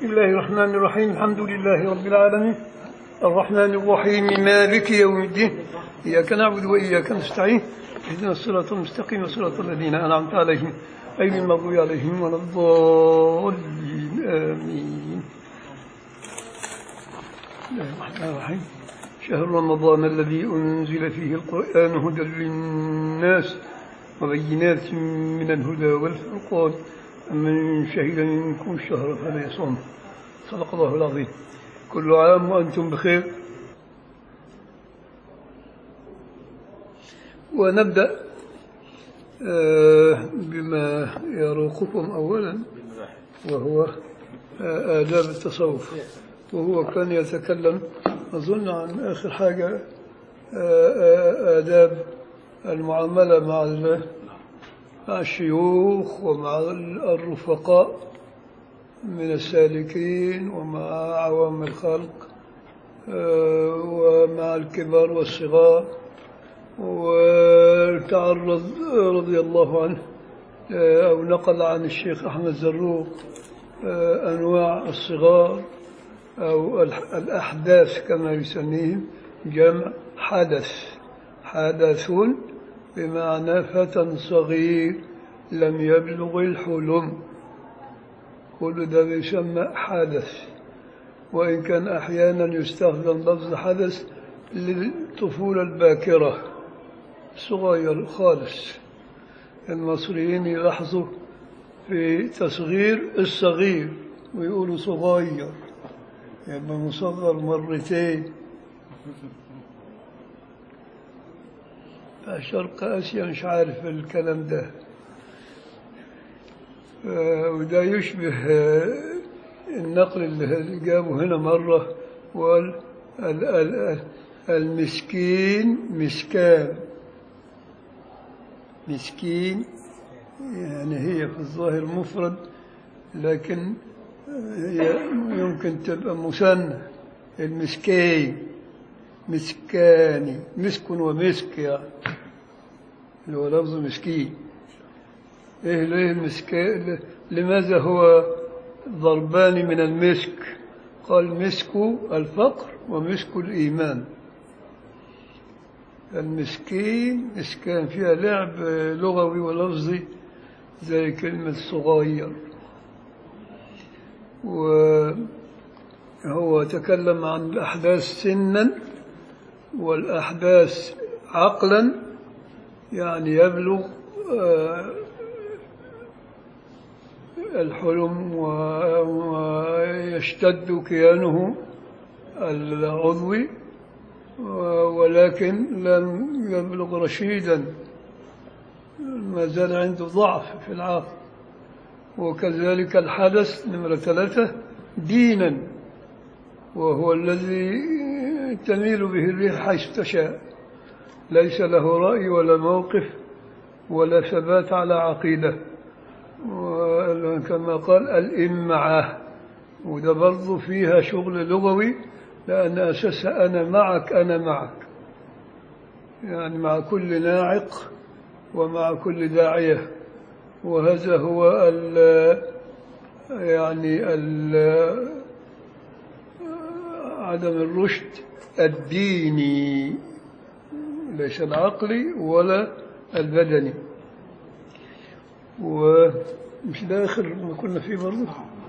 بسم الله الرحمن الرحيم الحمد لله رب العالمين الرحمن الرحيم مالك يوم الدين إياك نعبد وإياك نستعين اهدنا الصراط المستقيم صراط الذين أنعمت عليهم غير المغضوب عليهم ولا الضالين آمين بسم الله الرحمن الرحيم شهر رمضان الذي أنزل فيه القرآن هدى للناس وبينات من الهدى والفرقان من شهد منكم الشهر فلا يصوم صدق الله العظيم كل عام وأنتم بخير ونبدأ آه، بما يروقكم أولا وهو آه، آداب التصوف وهو كان يتكلم أظن عن آخر حاجة آه، آداب المعاملة مع ال- مع الشيوخ ومع الرفقاء من السالكين ومع عوام الخلق آه، ومع الكبار والصغار وتعرض رضي الله عنه آه، أو نقل عن الشيخ أحمد زروق آه، أنواع الصغار أو الح- الأحداث كما يسميهم جمع حدث حدث بمعنى فتى صغير لم يبلغ الحلم كل ده يسمى حدث وإن كان أحيانا يستخدم لفظ حدث للطفولة الباكرة صغير خالص المصريين يلاحظوا في تصغير الصغير ويقولوا صغير يبقى مصغر مرتين شرق آسيا مش عارف الكلام ده آه، وده يشبه آه، النقل اللي جابه هنا مرة وقال ال- ال- ال- المسكين مسكان مسكين يعني هي في الظاهر مفرد لكن هي يمكن تبقى مثنى المسكين مسكاني مسك ومسك يعني اللي هو لفظ مسكين ايه ليه المسك لماذا هو ضربان من المسك قال مسك الفقر ومسك الإيمان المسكين مسكان فيها لعب لغوي ولفظي زي كلمة صغير وهو تكلم عن الأحداث سنا والأحداث عقلا يعني يبلغ آه، الحلم و- ويشتد كيانه العضوي و- ولكن لم يبلغ رشيدا ما زال عنده ضعف في العقل وكذلك الحدث نمرة ثلاثة دينا وهو الذي تميل به الريح حيث تشاء ليس له رأي ولا موقف ولا ثبات على عقيدة وكما قال الإمعة وده برضه فيها شغل لغوي لأن أساسها أنا معك أنا معك يعني مع كل ناعق ومع كل داعية وهذا هو ال يعني ال عدم الرشد الديني ليس العقلي ولا البدني ومش ده آخر ما كنا فيه برضه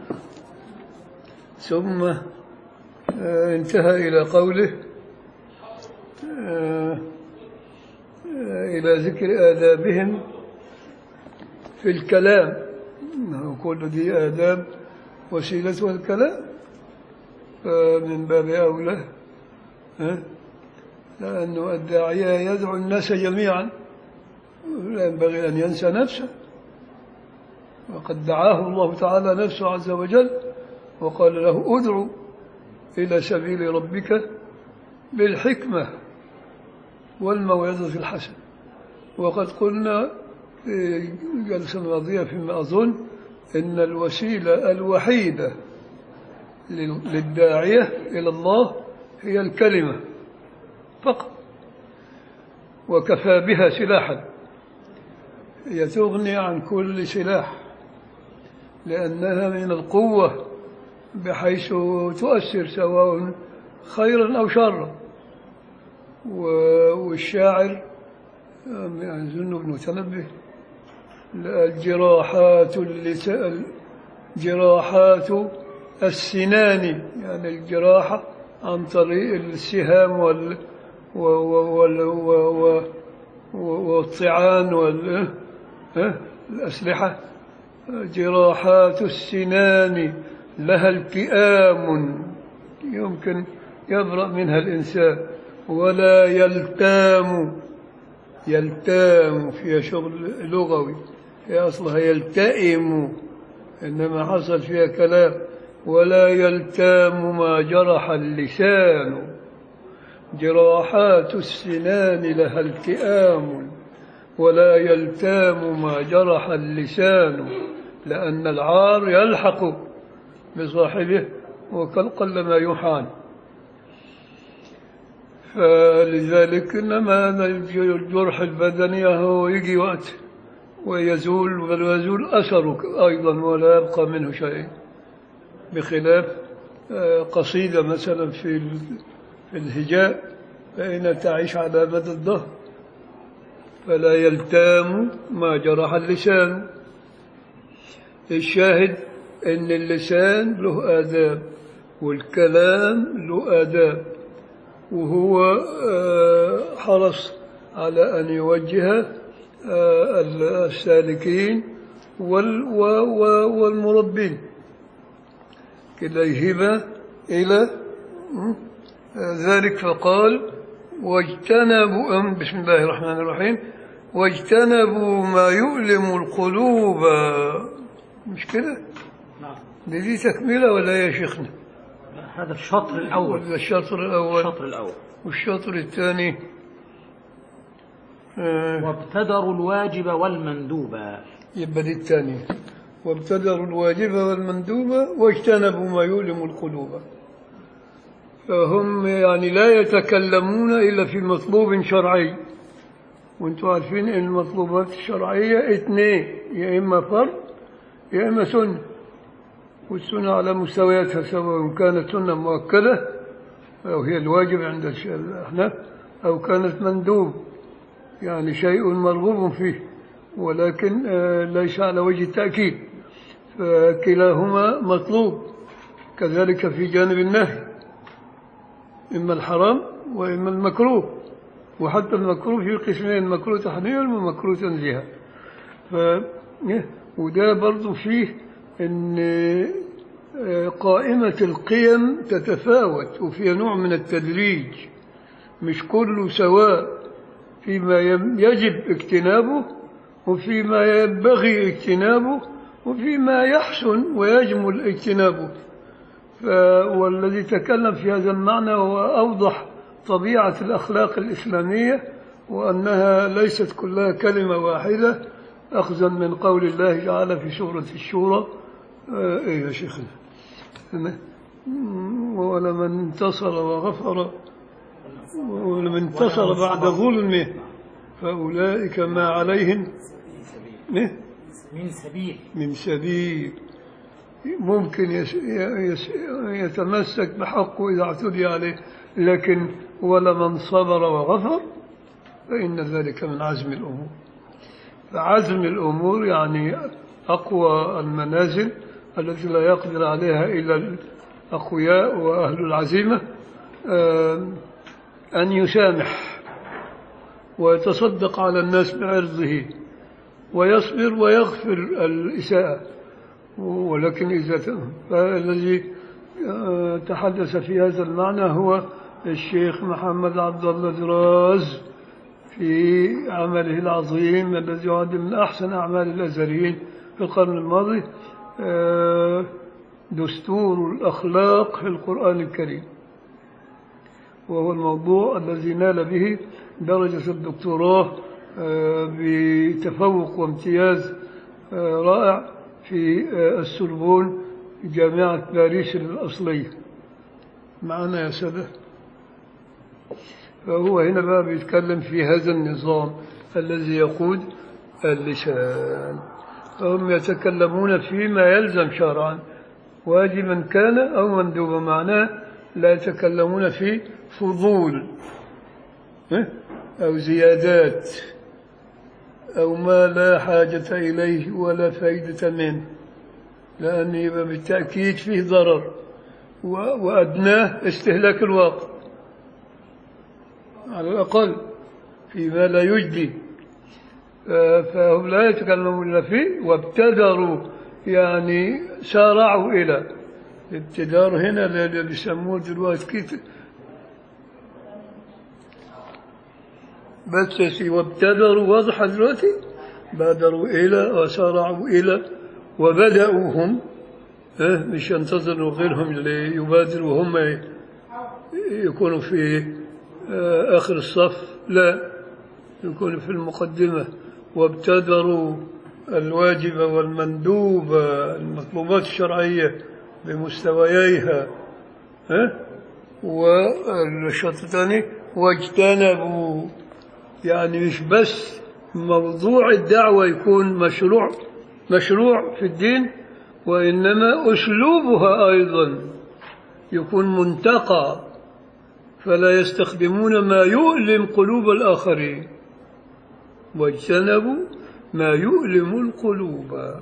ثم آه، انتهى إلى قوله آه، آه، إلى ذكر آدابهم في الكلام إنه كل دي آداب وسيلة الكلام فمن باب أولى ها؟ لأنه الداعية يدعو الناس جميعا لا ينبغي أن ينسى نفسه وقد دعاه الله تعالى نفسه عز وجل وقال له ادعو إلى سبيل ربك بالحكمة والموعظة الحسنة وقد قلنا في الجلسة الماضية فيما أظن إن الوسيلة الوحيدة لل- للداعية إلى الله هي الكلمة فقط وكفى بها سلاحا هي تغني عن كل سلاح لأنها من القوة بحيث تؤثر سواء خيرا أو شرا و- والشاعر يعني أظن ابن متنبه الجراحات اللسان جراحات السنان يعني الجراحة عن طريق السهام وال و- و- وال و- و- و- والطعان وال ها؟ الأسلحة جراحات السنان لها التئام يمكن يبرأ منها الإنسان ولا يلتام يلتام فيها شغل لغوي هي أصلها يلتئم إنما حصل فيها كلام ولا يلتام ما جرح اللسان جراحات السنان لها التئام ولا يلتام ما جرح اللسان لأن العار يلحق بصاحبه وقل ما يحان فلذلك إنما الجرح البدني هو يجي وقت ويزول ويزول أثره أيضا ولا يبقى منه شيء بخلاف آه، قصيدة مثلا في ال- في الهجاء فإن تعيش على مدى الدهر فلا يلتام ما جرح اللسان الشاهد أن اللسان له آداب والكلام له آداب وهو آه، حرص على أن يوجه آه، السالكين وال- و- و- والمربين كليهما إلى م? آه، ذلك فقال واجتنبوا أم بسم الله الرحمن الرحيم واجتنبوا ما يؤلم القلوب مش كده نعم دي, دي تكملة ولا يا شيخنا هذا الشطر الأول ولا الشطر الأول الشطر الأول والشطر الثاني آه، وابتدروا الواجب والمندوب يبقى دي الثانية وابتدروا الواجب والمندوب واجتنبوا ما يؤلم القلوب فهم يعني لا يتكلمون إلا في مطلوب شرعي وانتم عارفين ان المطلوبات الشرعية اثنين يا إما فرض يا إما سنة والسنة على مستوياتها سواء كانت سنة مؤكدة أو هي الواجب عند الش- الأحناف أو كانت مندوب يعني شيء مرغوب فيه ولكن آه، ليس على وجه التأكيد فكلاهما مطلوب كذلك في جانب النهي إما الحرام وإما المكروه وحتى المكروه في قسمين مكروه تحريما ومكروه تنزيها ف وده برضو فيه ان آه، قائمة القيم تتفاوت وفيها نوع من التدريج مش كله سواء فيما يم- يجب اجتنابه وفيما ينبغي اجتنابه وفيما يحسن ويجمل اجتنابه ف- والذي تكلم في هذا المعنى هو أوضح طبيعة الأخلاق الإسلامية وأنها ليست كلها كلمة واحدة أخذا من قول الله تعالى في سورة الشورى آه، إيه يا شيخنا ولمن انتصر وغفر ولمن انتصر بعد ظلمه فأولئك ما عليهم إيه؟ من سبيل من سبيل ممكن يس يس يتمسك بحقه إذا اعتدي عليه لكن ولمن صبر وغفر فإن ذلك من عزم الأمور فعزم الأمور يعني أقوى المنازل التي لا يقدر عليها إلا الأقوياء وأهل العزيمة آم، أن يسامح ويتصدق على الناس بعرضه ويصبر ويغفر الإساءة ولكن إذا ت- فالذي آه، تحدث في هذا المعنى هو الشيخ محمد عبد الله دراز في عمله العظيم الذي يعد من أحسن أعمال الأزهريين في القرن الماضي آه، دستور الأخلاق في القرآن الكريم وهو الموضوع الذي نال به درجة الدكتوراه آه، بتفوق وامتياز آه، رائع في آه، السوربون جامعة باريس الأصلية معنا يا سادة فهو هنا بقى بيتكلم في هذا النظام الذي يقود اللسان فهم يتكلمون فيما يلزم شرعا واجبا كان أو مندوبا معناه لا يتكلمون في فضول ها؟ أو زيادات أو ما لا حاجة إليه ولا فائدة منه لأن يبقى بالتأكيد فيه ضرر و- وأدناه استهلاك الوقت على الأقل فيما لا يجدي ف- فهم لا يتكلمون إلا فيه وابتدروا يعني سارعوا إلى الابتدار هنا اللي بيسموه دلوقتي كيف بس يا سيدي وابتدروا واضحة دلوقتي بادروا إلى وسارعوا إلى وبدأوا هم اه مش ينتظروا غيرهم اللي يبادروا وهم يكونوا في اه آخر الصف لا يكونوا في المقدمة وابتدروا الواجب والمندوب المطلوبات الشرعية بمستوييها ها والشرط الثاني واجتنبوا يعني مش بس موضوع الدعوة يكون مشروع مشروع في الدين وإنما أسلوبها أيضا يكون منتقى فلا يستخدمون ما يؤلم قلوب الآخرين واجتنبوا ما يؤلم القلوب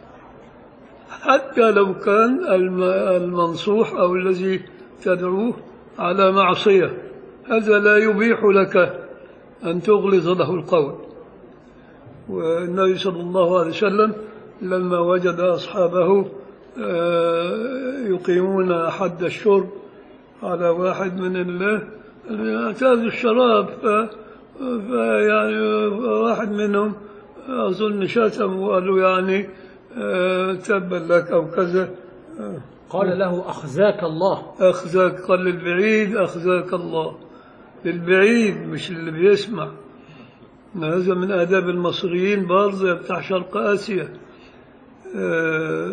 حتى لو كان الم- المنصوح أو الذي تدعوه على معصية هذا لا يبيح لك أن تغلظ له القول والنبي صلى الله عليه وسلم لما وجد أصحابه آه، يقيمون حد الشرب على واحد من الله اعتاد الشراب ف فيعني واحد منهم أظن شتم وقالوا يعني آه، تبا لك أو كذا آه، قال له أخزاك الله أخزاك قال للبعيد أخزاك الله للبعيد مش اللي بيسمع هذا من آداب المصريين برضه بتاع شرق آسيا آه،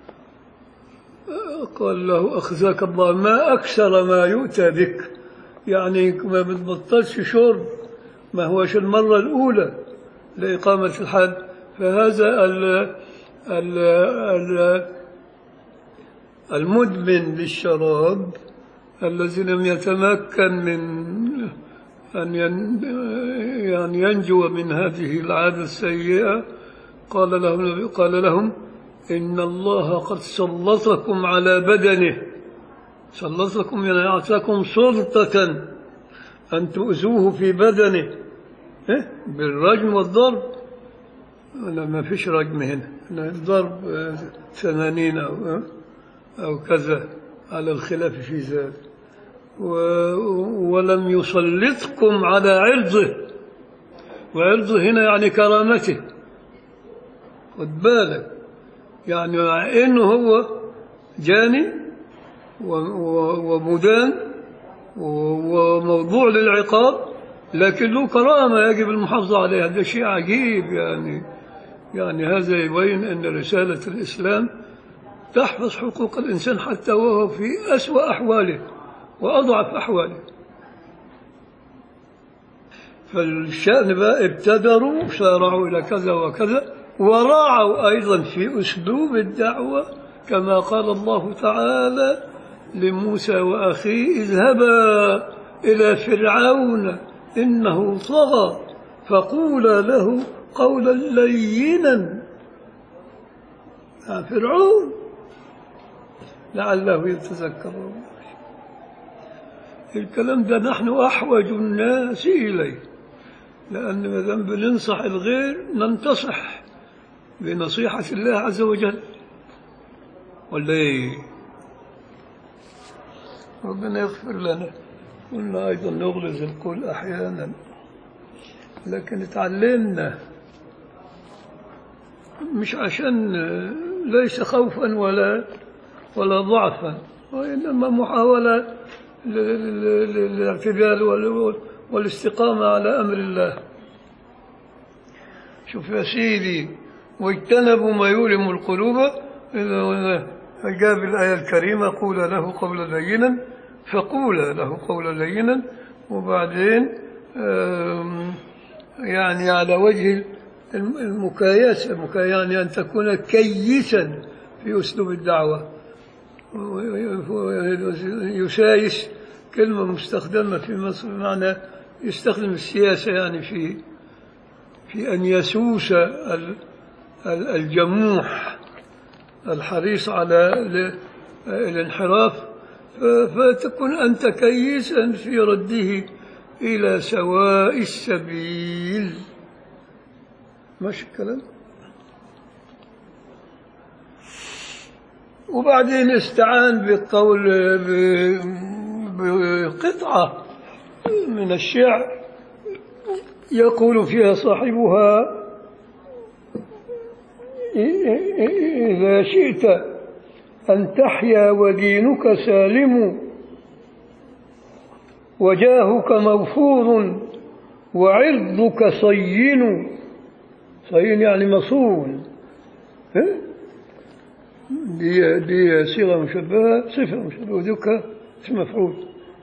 قال له أخزاك الله ما أكثر ما يؤتى بك يعني ما بتبطلش شرب ما هوش المرة الأولى لإقامة الحد فهذا ال ال ال المدمن للشراب الذي لم يتمكن من أن ين يعني ينجو من هذه العادة السيئة قال لهم قال لهم إن الله قد سلطكم على بدنه سلطكم يعني أعطاكم سلطة أن تؤذوه في بدنه إيه؟ بالرجم والضرب لا ما فيش رجم هنا هنا الضرب آه، ثمانين أو آه، أو كذا على الخلاف في ذلك و- ولم يسلطكم على عرضه وعرضه هنا يعني كرامته خد بالك يعني مع انه هو جاني و- و- ومدان و- وموضوع للعقاب لكن له كرامة يجب المحافظة عليها ده شيء عجيب يعني يعني هذا يبين أن رسالة الإسلام تحفظ حقوق الإنسان حتى وهو في أسوأ أحواله وأضعف أحواله فالشأن بقى ابتدروا سارعوا إلى كذا وكذا وراعوا أيضا في أسلوب الدعوة كما قال الله تعالى لموسى وأخيه اذهبا إلى فرعون إنه طغى فقولا له قولا لينا يا فرعون لعله يتذكر الكلام ده نحن أحوج الناس إليه لأن ما دام بننصح الغير ننتصح بنصيحة الله عز وجل ولا إيه؟ ربنا يغفر لنا قلنا أيضا نغلظ القول أحيانا لكن اتعلمنا مش عشان ليس خوفا ولا ولا ضعفا وإنما محاولة ل- ل- ل- للاعتدال وال- والاستقامة على أمر الله شوف يا سيدي واجتنبوا ما يؤلم القلوب جاء بالآية الكريمة قول له قولا لينا فقول له قولا لينا وبعدين آم، يعني على وجه المكايسة المكا- يعني أن تكون كيسا في أسلوب الدعوة يسايس كلمة مستخدمة في مصر بمعنى يستخدم السياسة يعني في في أن يسوس ال- ال- الجموح الحريص على ال- الانحراف ف- فتكون أنت كيسا في رده إلى سواء السبيل ماشي الكلام وبعدين استعان بالقول ب- بقطعة من الشعر يقول فيها صاحبها إذا شئت أن تحيا ودينك سالم وجاهك مغفور وعرضك صين صين يعني مصون ها؟ دي دي صيغة مشبهة صفة مشبهة وذكر اسم مفعول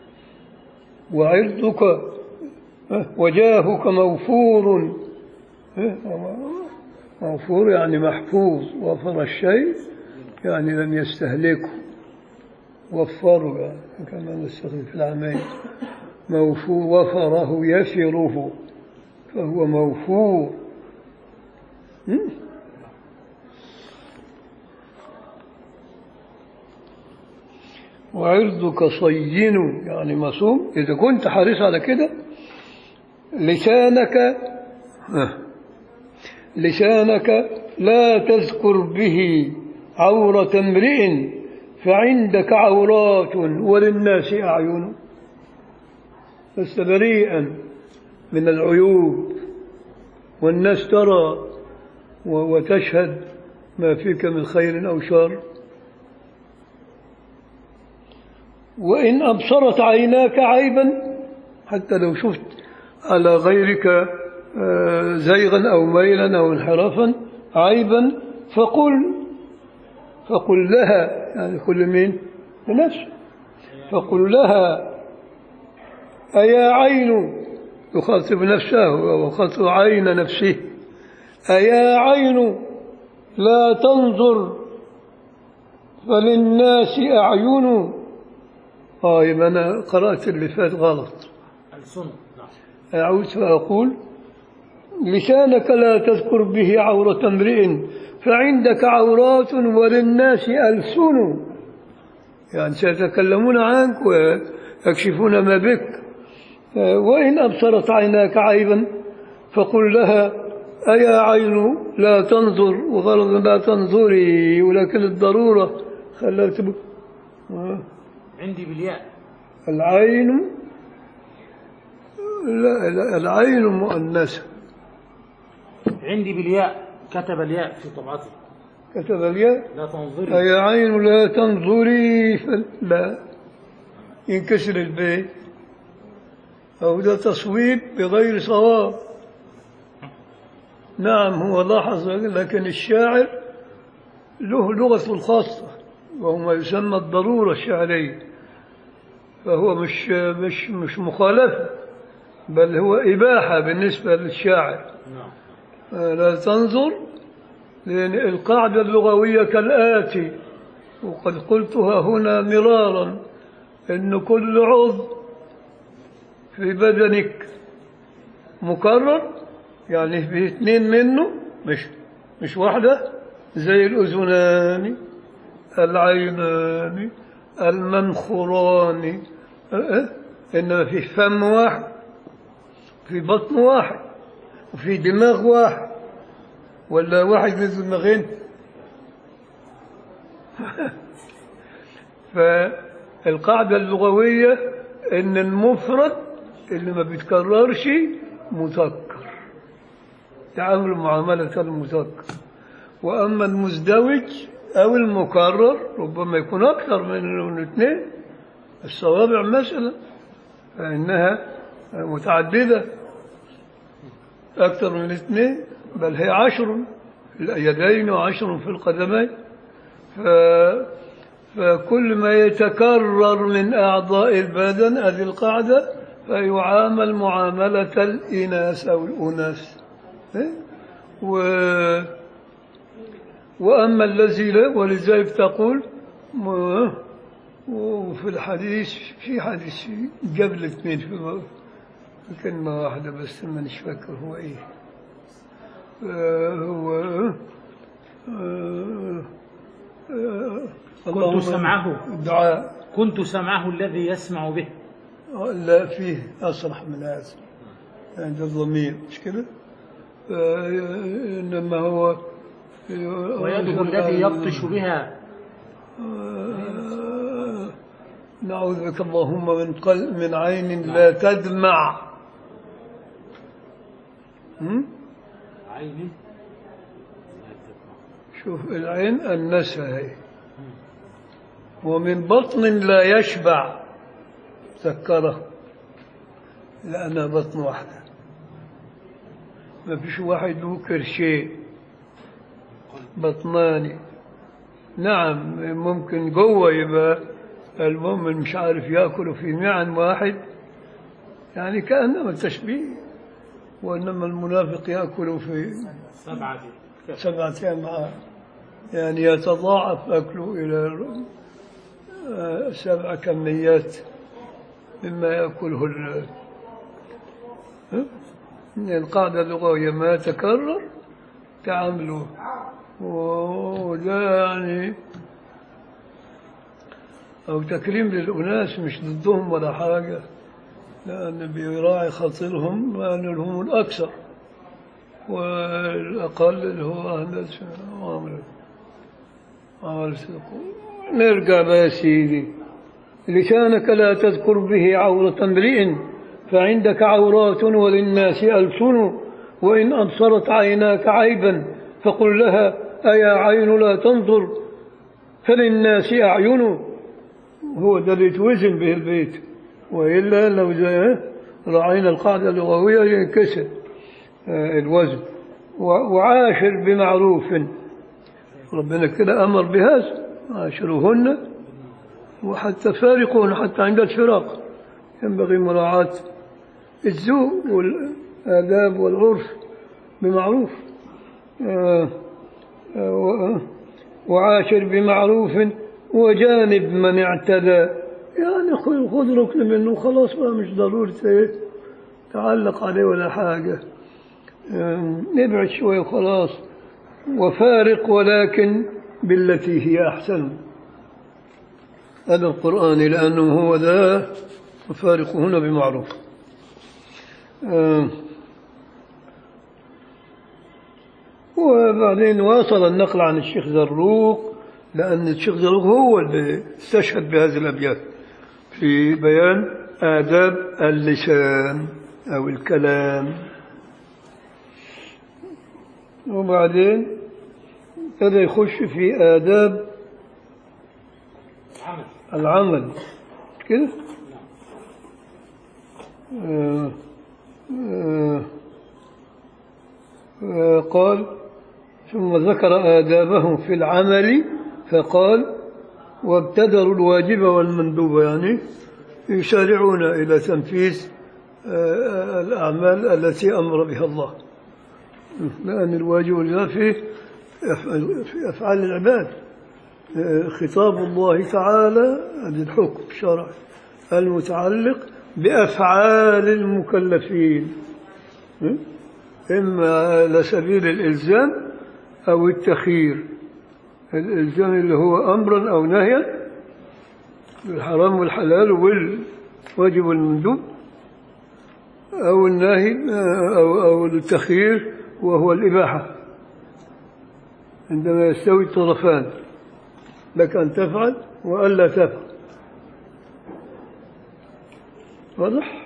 وعرضك ها؟ وجاهك موفور ها؟ موفور يعني محفوظ وفر الشيء يعني لم يستهلكه وفره يعني كما نستخدم في العمل موفور وفره يفره فهو موفور م? وعرضك صين يعني مصوم إذا كنت حريص على كده لسانك آه. لسانك لا تذكر به عورة امرئ فعندك عورات وللناس أعين لست بريئا من العيوب والناس ترى و- وتشهد ما فيك من خير أو شر وإن أبصرت عيناك عيبا حتى لو شفت على غيرك آه، زيغا أو ميلا أو انحرافا عيبا فقل فقل لها يعني كل مين لنفسه فقل لها أيا عين يخاطب نفسه ويخاطب عين نفسه أيا عين لا تنظر فللناس أعين آه يبقى أنا قرأت اللي فات غلط السنة نعم أعود فأقول لسانك لا تذكر به عورة امرئ فعندك عورات وللناس ألسن يعني سيتكلمون عنك ويكشفون ما بك وإن أبصرت عيناك عيبا فقل لها أيا عين لا تنظر وغرض لا تنظري ولكن الضرورة خلت بك عندي بالياء العين لا لا العين مؤنثة عندي بالياء كتب الياء في طبعته كتب الياء لا تنظري أي عين لا تنظري فل- لا ينكسر البيت أو ده تصويب بغير صواب نعم هو لاحظ لكن الشاعر له لغته الخاصة وهو ما يسمى الضرورة الشعرية فهو مش مش مش مخالفة بل هو إباحة بالنسبة للشاعر نعم لا تنظر لأن القاعدة اللغوية كالآتي وقد قلتها هنا مرارا إن كل عضو في بدنك مكرر يعني في اثنين منه مش مش واحدة زي الأذنان العينان المنخران أه؟ أه؟ إنما في فم واحد في بطن واحد وفي دماغ واحد ولا واحد من دماغين فالقاعدة اللغوية إن المفرد اللي ما بيتكررش مذكر تعامل معاملة المذكر وأما المزدوج أو المكرر ربما يكون أكثر من الاثنين الصوابع مثلا فإنها متعددة أكثر من اثنين بل هي عشر في اليدين وعشر في القدمين ف... فكل ما يتكرر من أعضاء البدن هذه القاعدة فيعامل معاملة الإناث أو الأناث إيه؟ و... وأما الذي لا ولذلك تقول و- وفي الحديث في حديث قبل الاثنين في كلمة واحدة بس مانيش فاكر هو ايه آه، هو آه، آه، كنت اللهم سمعه الدعاء كنت سمعه الذي يسمع به لا فيه أصرح من هذا عند الضمير مش كده؟ آه، إنما هو ويده الذي يبطش بها آه، نعوذ بك اللهم من قلب من عين لا تدمع هم؟ عيني شوف العين النسى هي ومن بطن لا يشبع ذكره لأنها بطن واحدة ما فيش واحد له كرشين بطناني نعم ممكن جوه يبقى المؤمن مش عارف ياكل في معن واحد يعني كأنما تشبيه وإنما المنافق يأكل في سبعة سبعة أمعاء يعني يتضاعف أكله إلى آه، سبع كميات مما يأكله ال- ها؟ القاعدة اللغوية ما تكرر تعامله وده يعني أو تكريم للأناس مش ضدهم ولا حاجة لأن بيراعي خاطرهم لأن هم الأكثر والأقل اللي هو أهل عمل عمل نرجع بقى يا سيدي لسانك لا تذكر به عورة امرئ فعندك عورات وللناس ألسن وإن أبصرت عيناك عيبا فقل لها أيا عين لا تنظر فللناس أعين هو ده اللي يتوزن به البيت وإلا لو زي رعينا القاعدة اللغوية ينكسر آه، الوزن و- وعاشر بمعروف ربنا كده أمر بهذا عاشروهن وحتى فارقوهن حتى عند الفراق ينبغي مراعاة الذوق والآداب والعرف بمعروف آه، آه، و- وعاشر بمعروف وجانب من اعتدى يعني خذ خذ ركن منه خلاص بقى مش ضروري ت- تعلق عليه ولا حاجة آم، ابعد شوي وخلاص وفارق ولكن بالتي هي أحسن هذا القرآن لأنه هو ذا وفارقهن بمعروف آم، وبعدين واصل النقل عن الشيخ زروق لأن الشيخ زروق هو اللي استشهد بهذه الأبيات في بيان آداب اللسان أو الكلام وبعدين ابتدى يخش في آداب عمل العمل مش كده آه آه آه قال ثم ذكر آدابهم في العمل فقال وابتدروا الواجب والمندوب يعني يسارعون إلى تنفيذ آه، الأعمال التي أمر بها الله لأن الواجب والله فيه أفعال- في أفعال العباد آه، خطاب الله تعالى هذا الحكم الشرعي المتعلق بأفعال المكلفين م? إما على سبيل الإلزام أو التخيير الإلزام اللي هو أمرا أو نهيا الحرام والحلال والواجب والمندوب أو النهي أو أو التخيير وهو الإباحة عندما يستوي الطرفان لك أن تفعل وألا تفعل واضح؟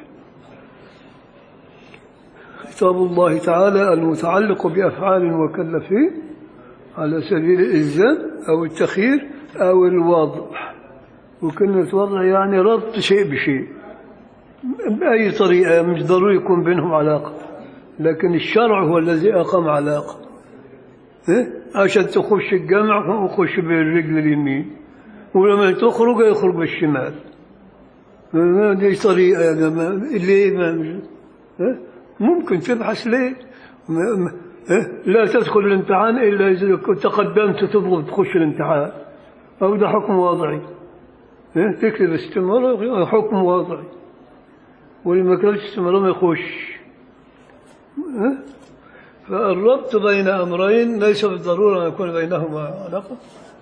خطاب الله تعالى المتعلق بأفعال المكلفين على سبيل الإلزام أو التخيير أو الوضع وكلمة وضع يعني ربط شيء بشيء بأي طريقة مش ضروري يكون بينهم علاقة لكن الشرع هو الذي أقام علاقة إيه؟ عشان تخش الجامع وخش بالرجل اليمين ولما تخرج يخرج بالشمال ما دي طريقة يا جماعة ليه ما مش إيه؟ ممكن تبحث ليه ما ما إيه؟ لا تدخل الامتحان إلا إذا كنت تقدمت تبغى تخش الامتحان أو ده حكم وضعي إيه؟ تكتب استمارة حكم وضعي واللي ما كانش استمارة ما يخش إيه؟ فالربط بين أمرين ليس بالضرورة أن يكون بينهما علاقة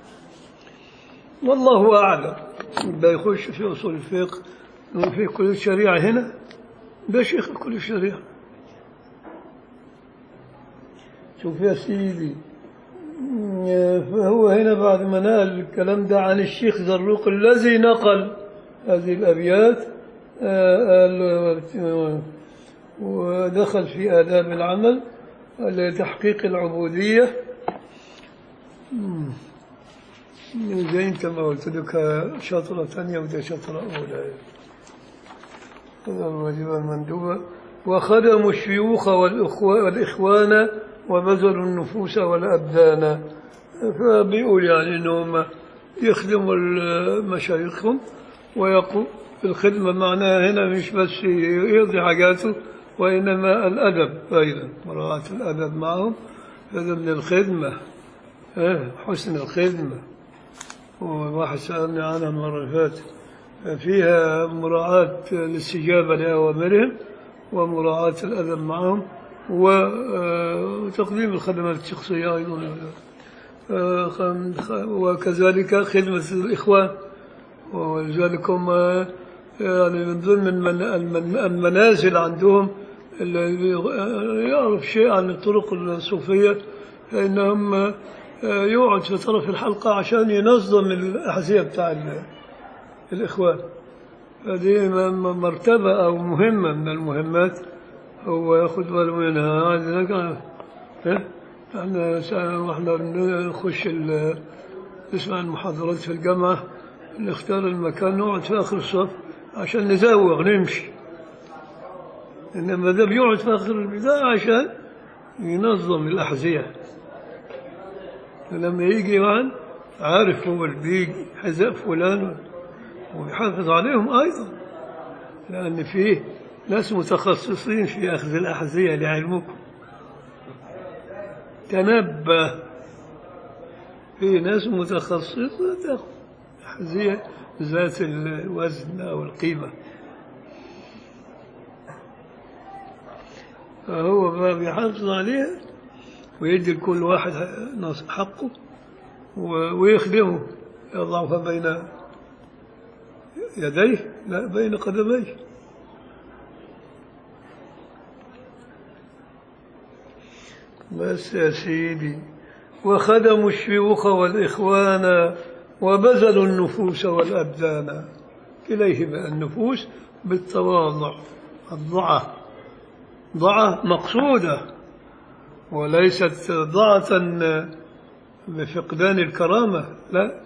والله أعلم ده يخش في أصول الفقه في كل الشريعة هنا ده شيخ كل الشريعة شوف يا سيدي فهو هنا بعد ما نقل الكلام ده عن الشيخ زروق الذي نقل هذه الأبيات آه، قال ودخل في آداب العمل لتحقيق العبودية مم. زي انت ما قلت لك شطرة ثانية وده شطرة أولى هذا الواجب المندوب وخدموا الشيوخ والإخوة والإخوان وبذلوا النفوس والأبدان فبيقول يعني أنهم يخدموا مشايخهم ويقول الخدمة معناها هنا مش بس يقضي حاجاته وإنما الأدب أيضا مراعاة الأدب معهم هذا من الخدمة إيه، حسن الخدمة وواحد سألني عنها المرة اللي فاتت فيها مراعاة الاستجابة لأوامرهم ومراعاة الأدب معهم وتقديم الخدمات الشخصية أيضا آه، خم- خ- وكذلك خدمة الإخوان ولذلك هم آه، يعني من ضمن المن- المن- المنازل عندهم اللي يعرف شيء عن الطرق الصوفية فإنهم آه، يقعد في طرف الحلقة عشان ينظم الأحذية بتاع ال- الإخوان هذه م- م- مرتبة أو مهمة من المهمات هو ياخذ باله منها هذا كان إيه؟ احنا سا- واحنا نخش ال- نسمع المحاضرات في الجامعة نختار المكان نقعد في آخر الصف عشان نزوغ نمشي إنما ده بيقعد في آخر البداية عشان ينظم الأحذية لما يجي واحد عارف هو اللي بيجي حذاء فلان ويحافظ عليهم أيضا لأن فيه ناس متخصصين في أخذ الأحذية لعلمكم تنبه في ناس متخصصة تأخذ أحذية ذات الوزن أو القيمة فهو بقى بيحافظ عليها ويدي لكل واحد نص- حقه و- ويخدمه يضعها بين يديه لا بين قدميه بس يا سيدي وخدموا الشيوخ والإخوان وبذلوا النفوس والأبدان كليهما النفوس بالتواضع الضعة ضعة مقصودة وليست ضعة بفقدان الكرامة لا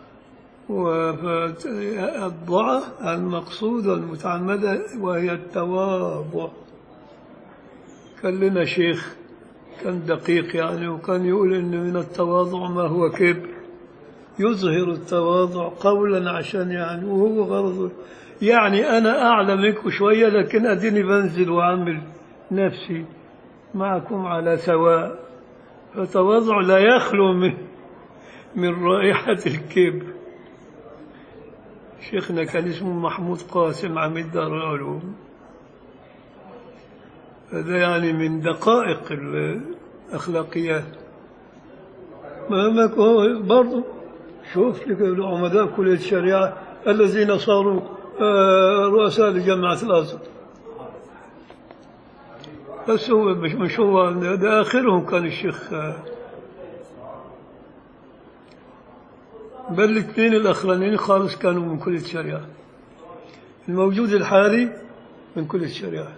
والضعة المقصودة المتعمدة وهي التواضع كان لنا شيخ كان دقيق يعني وكان يقول إن من التواضع ما هو كبر يظهر التواضع قولا عشان يعني وهو غرضه يعني أنا أعلى منكم شوية لكن أديني بنزل وأعمل نفسي معكم على سواء فتواضع لا يخلو من من رائحة الكبر شيخنا كان اسمه محمود قاسم عميد دار العلوم هذا يعني من دقائق الأخلاقيات مهما هو برضه شوف لك العمداء كلية الشريعة الذين صاروا آه، رؤساء لجامعة الأزهر بس هو مش مش هو ده آخرهم كان الشيخ آه، بل الاثنين الأخرانيين خالص كانوا من كلية الشريعة الموجود الحالي من كلية الشريعة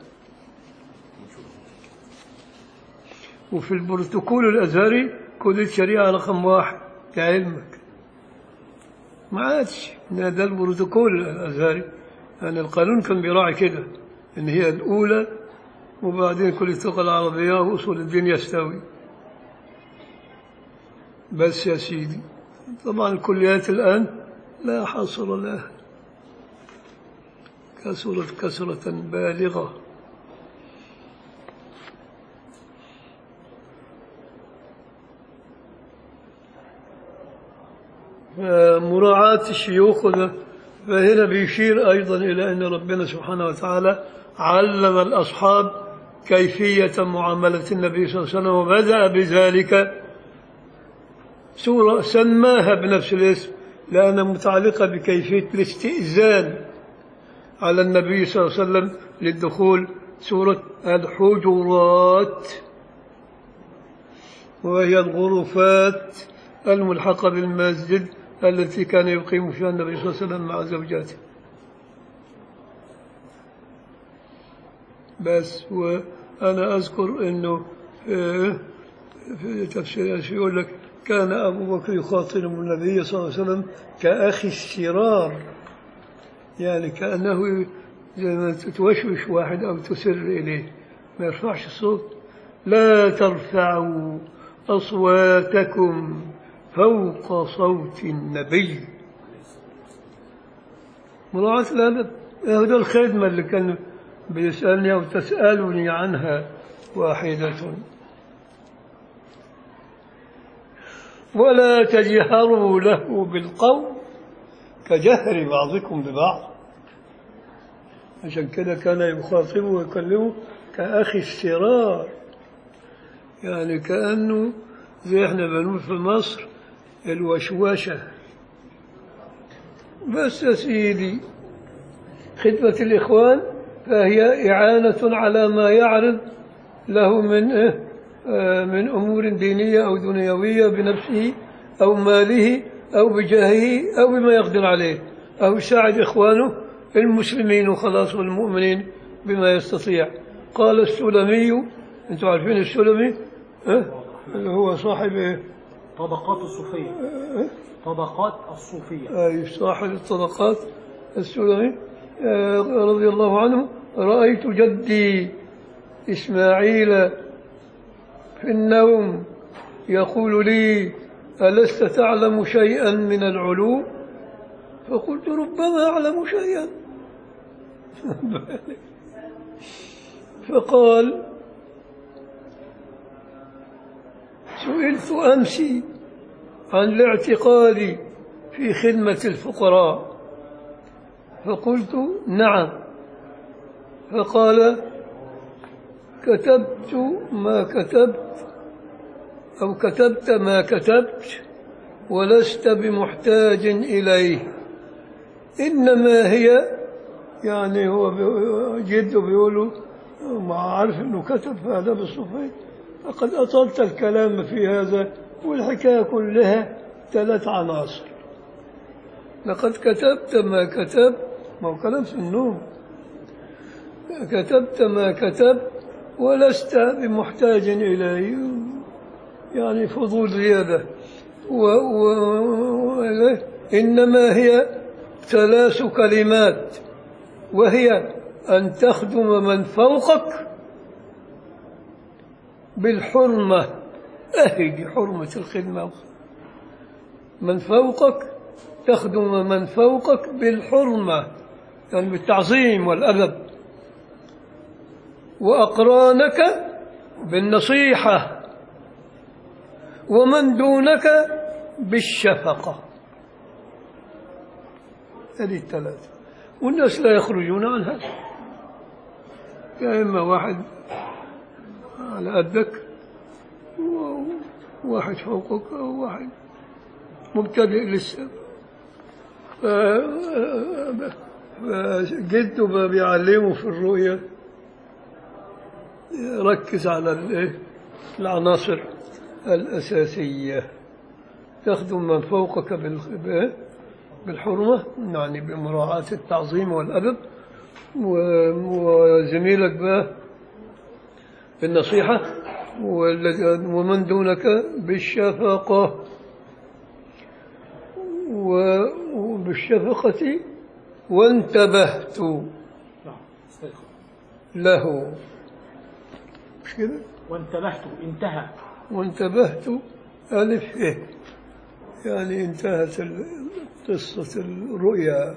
وفي البروتوكول الأزهري كلية الشريعة رقم واحد لعلمك ما عادش ده ده البروتوكول الأزهري يعني القانون كان بيراعي كده إن هي الأولى وبعدين كلية اللغة العربية وأصول الدين يستوي بس يا سيدي طبعا الكليات الآن لا حصر لها كثرت كثرة بالغة مراعاة الشيوخ وده- فهنا بيشير أيضا إلى أن ربنا سبحانه وتعالى علم الأصحاب كيفية معاملة النبي صلى الله عليه وسلم وبدأ بذلك سورة سماها بنفس الاسم لأنها متعلقة بكيفية الاستئذان على النبي صلى الله عليه وسلم للدخول سورة الحجرات وهي الغرفات الملحقة بالمسجد التي كان يقيم فيها النبي صلى الله عليه وسلم مع زوجاته بس وأنا أذكر أنه آه، في تفسير يقول لك كان أبو بكر يخاطب النبي صلى الله عليه وسلم كأخي السرار يعني كأنه زي ما توشوش واحد أو تسر إليه ما يرفعش الصوت لا ترفعوا أصواتكم فوق صوت النبي مراعاة الأدب هذا الخدمة اللي كان بيسألني أو تسألني عنها واحدة ولا تجهروا له بالقول كجهر بعضكم ببعض عشان كده كان يخاطبه ويكلمه كأخي السرار يعني كأنه زي احنا بنقول في مصر الوشوشة بس يا سيدي خدمة الإخوان فهي إعانة على ما يعرض له من إيه؟ آه، من أمور دينية أو دنيوية بنفسه أو ماله أو بجاهه أو بما يقدر عليه أو يساعد إخوانه المسلمين وخلاص والمؤمنين بما يستطيع قال السلمي أنتم عارفين السلمي ها؟ اللي هو صاحب إيه؟ طبقات الصوفية طبقات الصوفية أي صاحب الطبقات السلمي آه، رضي الله عنه رأيت جدي إسماعيل في النوم يقول لي ألست تعلم شيئا من العلوم فقلت ربما أعلم شيئا فقال سئلت أمس عن الاعتقاد في خدمة الفقراء فقلت نعم فقال كتبت ما كتبت أو كتبت ما كتبت ولست بمحتاج إليه إنما هي يعني هو بي- جده بيقولوا مع عارف انه كتب في آداب الصوفية لقد أطلت الكلام في هذا والحكاية كلها ثلاث عناصر لقد كتبت ما كتبت ما هو كلام في النوم كتبت ما كتبت ولست بمحتاج إليه يعني فضول زيادة و و و إنما هي ثلاث كلمات وهي أن تخدم من فوقك بالحرمة أهدي حرمة الخدمة من فوقك تخدم من فوقك بالحرمة يعني بالتعظيم والأدب وأقرانك بالنصيحة ومن دونك بالشفقة هذه الثلاثة والناس لا يخرجون عن هذا يا إما واحد على قدك وواحد فوقك أو واحد مبتدئ لسه ف- فجده ما بيعلمه في الرؤية ركز على الإيه؟ العناصر الأساسية تخدم من فوقك بالخ- بإيه؟ بالحرمة يعني بمراعاة التعظيم والأدب و- وزميلك بقى بالنصيحة والذي- ومن دونك بالشفقة و- وبالشفقة وانتبهت نعم استيقظ له مش كده وانتبهت انتهى وانتبهت ألف إيه يعني انتهت ال- قصة الرؤيا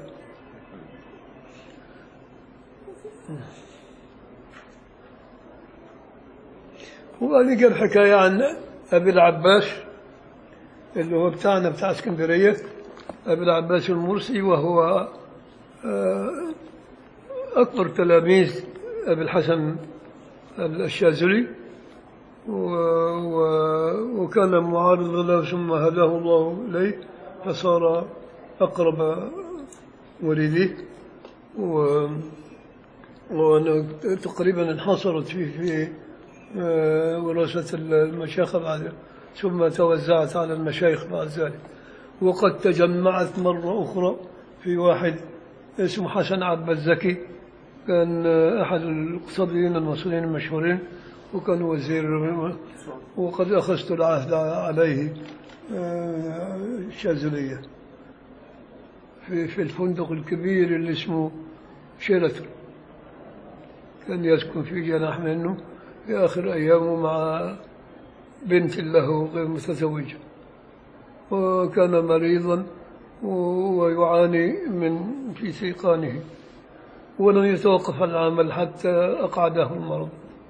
وبعدين جاب حكاية عن أبي العباس اللي هو بتاعنا بتاع اسكندرية أبي العباس المرسي وهو آه، أكبر تلاميذ أبي الحسن الشاذلي و... و... وكان معارضا له ثم هداه الله إليه فصار أقرب ولديه و... وأنا تقريبا انحصرت في في آه، وراثة المشايخ بعد ثم توزعت على المشايخ بعد ذلك وقد تجمعت مرة أخرى في واحد اسمه حسن عبد الزكي كان آه، أحد الاقتصاديين المصريين المشهورين وكان وزير وقد أخذت العهد عليه آه، الشاذلية في في الفندق الكبير اللي اسمه شيراتون كان يسكن في جناح منه في آخر أيامه مع بنت له غير متزوجة وكان مريضا ويعاني من في سيقانه ولم يتوقف العمل حتى أقعده المرض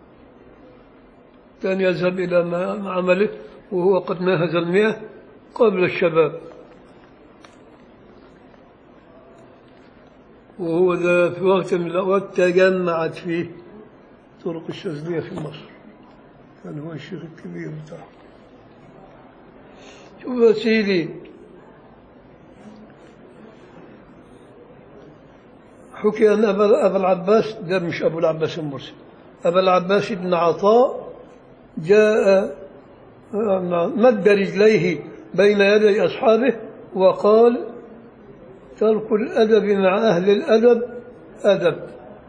كان يذهب إلى ما- عمله وهو قد ناهز المئة قبل الشباب وهو ذا في وقت من الأوقات تجمعت فيه طرق الشاذلية في مصر كان هو الشيخ الكبير بتاعه شوف يا سيدي حكي أن أبا, أبا العباس ده مش أبو العباس المرسي أبا العباس بن عطاء جاء مد رجليه بين يدي أصحابه وقال ترك الأدب مع أهل الأدب أدب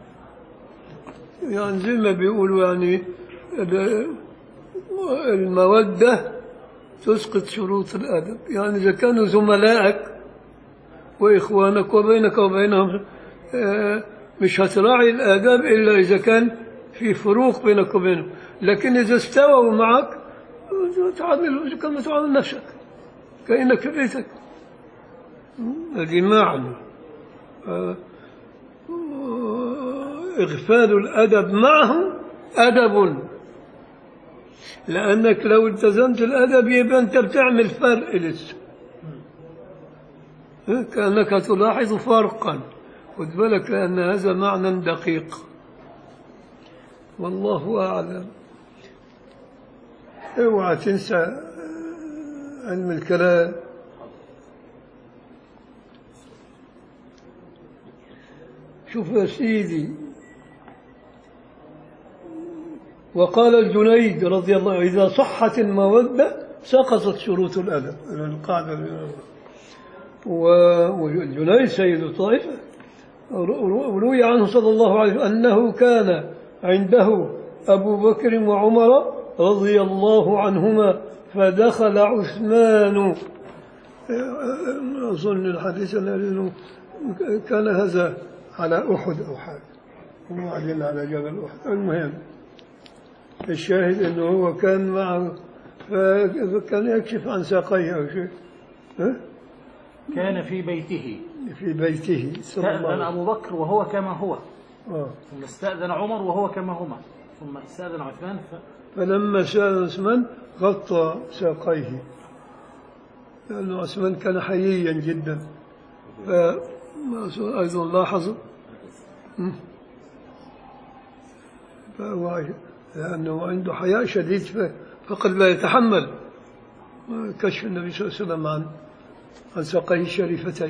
يعني زي ما بيقولوا يعني ال- المودة تسقط شروط الأدب يعني إذا كانوا زملائك وإخوانك وبينك وبينهم آه، مش هتراعي الآداب إلا إذا كان في فروق بينك وبينهم لكن إذا استووا معك تعامل كما تعامل نفسك كأنك في بيتك هذه معنى آه، إغفال الأدب معه أدب لأنك لو التزمت الأدب يبقى أنت بتعمل فرق لسه ها؟ كأنك تلاحظ فرقا خد بالك لأن هذا معنى دقيق والله أعلم اوعى تنسى علم الكلام شوف يا سيدي وقال الجنيد رضي الله عنه إذا صحت المودة سقطت شروط الأدب القاعدة اللي- و- والجنيد سيد الطائفة روي عنه صلى الله عليه وسلم أنه كان عنده أبو بكر وعمر رضي الله عنهما فدخل عثمان أظن الحديث أنه كان هذا على أحد أو حاجة هم قاعدين على جبل أحد المهم الشاهد أنه هو كان معه فكان يكشف عن ساقيه أو شيء ها؟ كان في بيته في بيته صلى الله استأذن عليه أبو بكر وهو كما هو وسلم آه. ثم استأذن عمر وهو كما هما ثم استأذن عثمان ف... فلما سأل عثمان غطى ساقيه لأن عثمان كان حييا جدا فأيضا لاحظ م? فهو لأنه عنده حياء شديد ف- فقد لا يتحمل كشف النبي صلى الله عليه وسلم عن عن ساقيه الشريفتين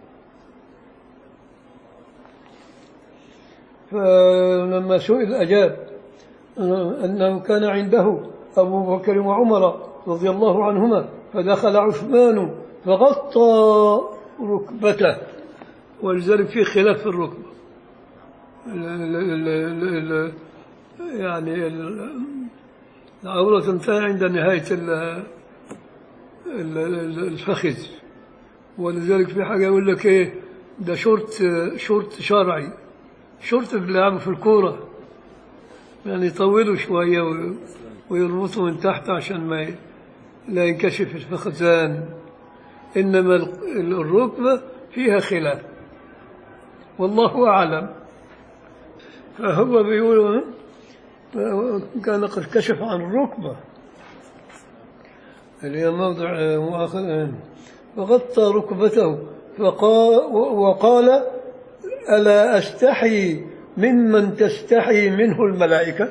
فلما سئل أجاب أنه كان عنده أبو بكر وعمر رضي الله عنهما فدخل عثمان فغطى ركبته ولذلك في خلاف في الركبة ال- ال- ال- ال- ال- يعني ال- العورة تنتهي عند نهاية ال- ال- ال- الفخذ ولذلك في حاجة يقول لك إيه ده شورت شورت شرعي شورت بيلعبوا في الكورة يعني يطولوا شوية و- ويربطوا من تحت عشان ما ي- لا ينكشف الفخذان إنما ال- الركبة فيها خلاف والله أعلم فهو بيقول كان قد كشف عن الركبة اللي هي موضع مؤاخذ فغطى ركبته فقال وقال ألا أستحي ممن تستحي منه الملائكة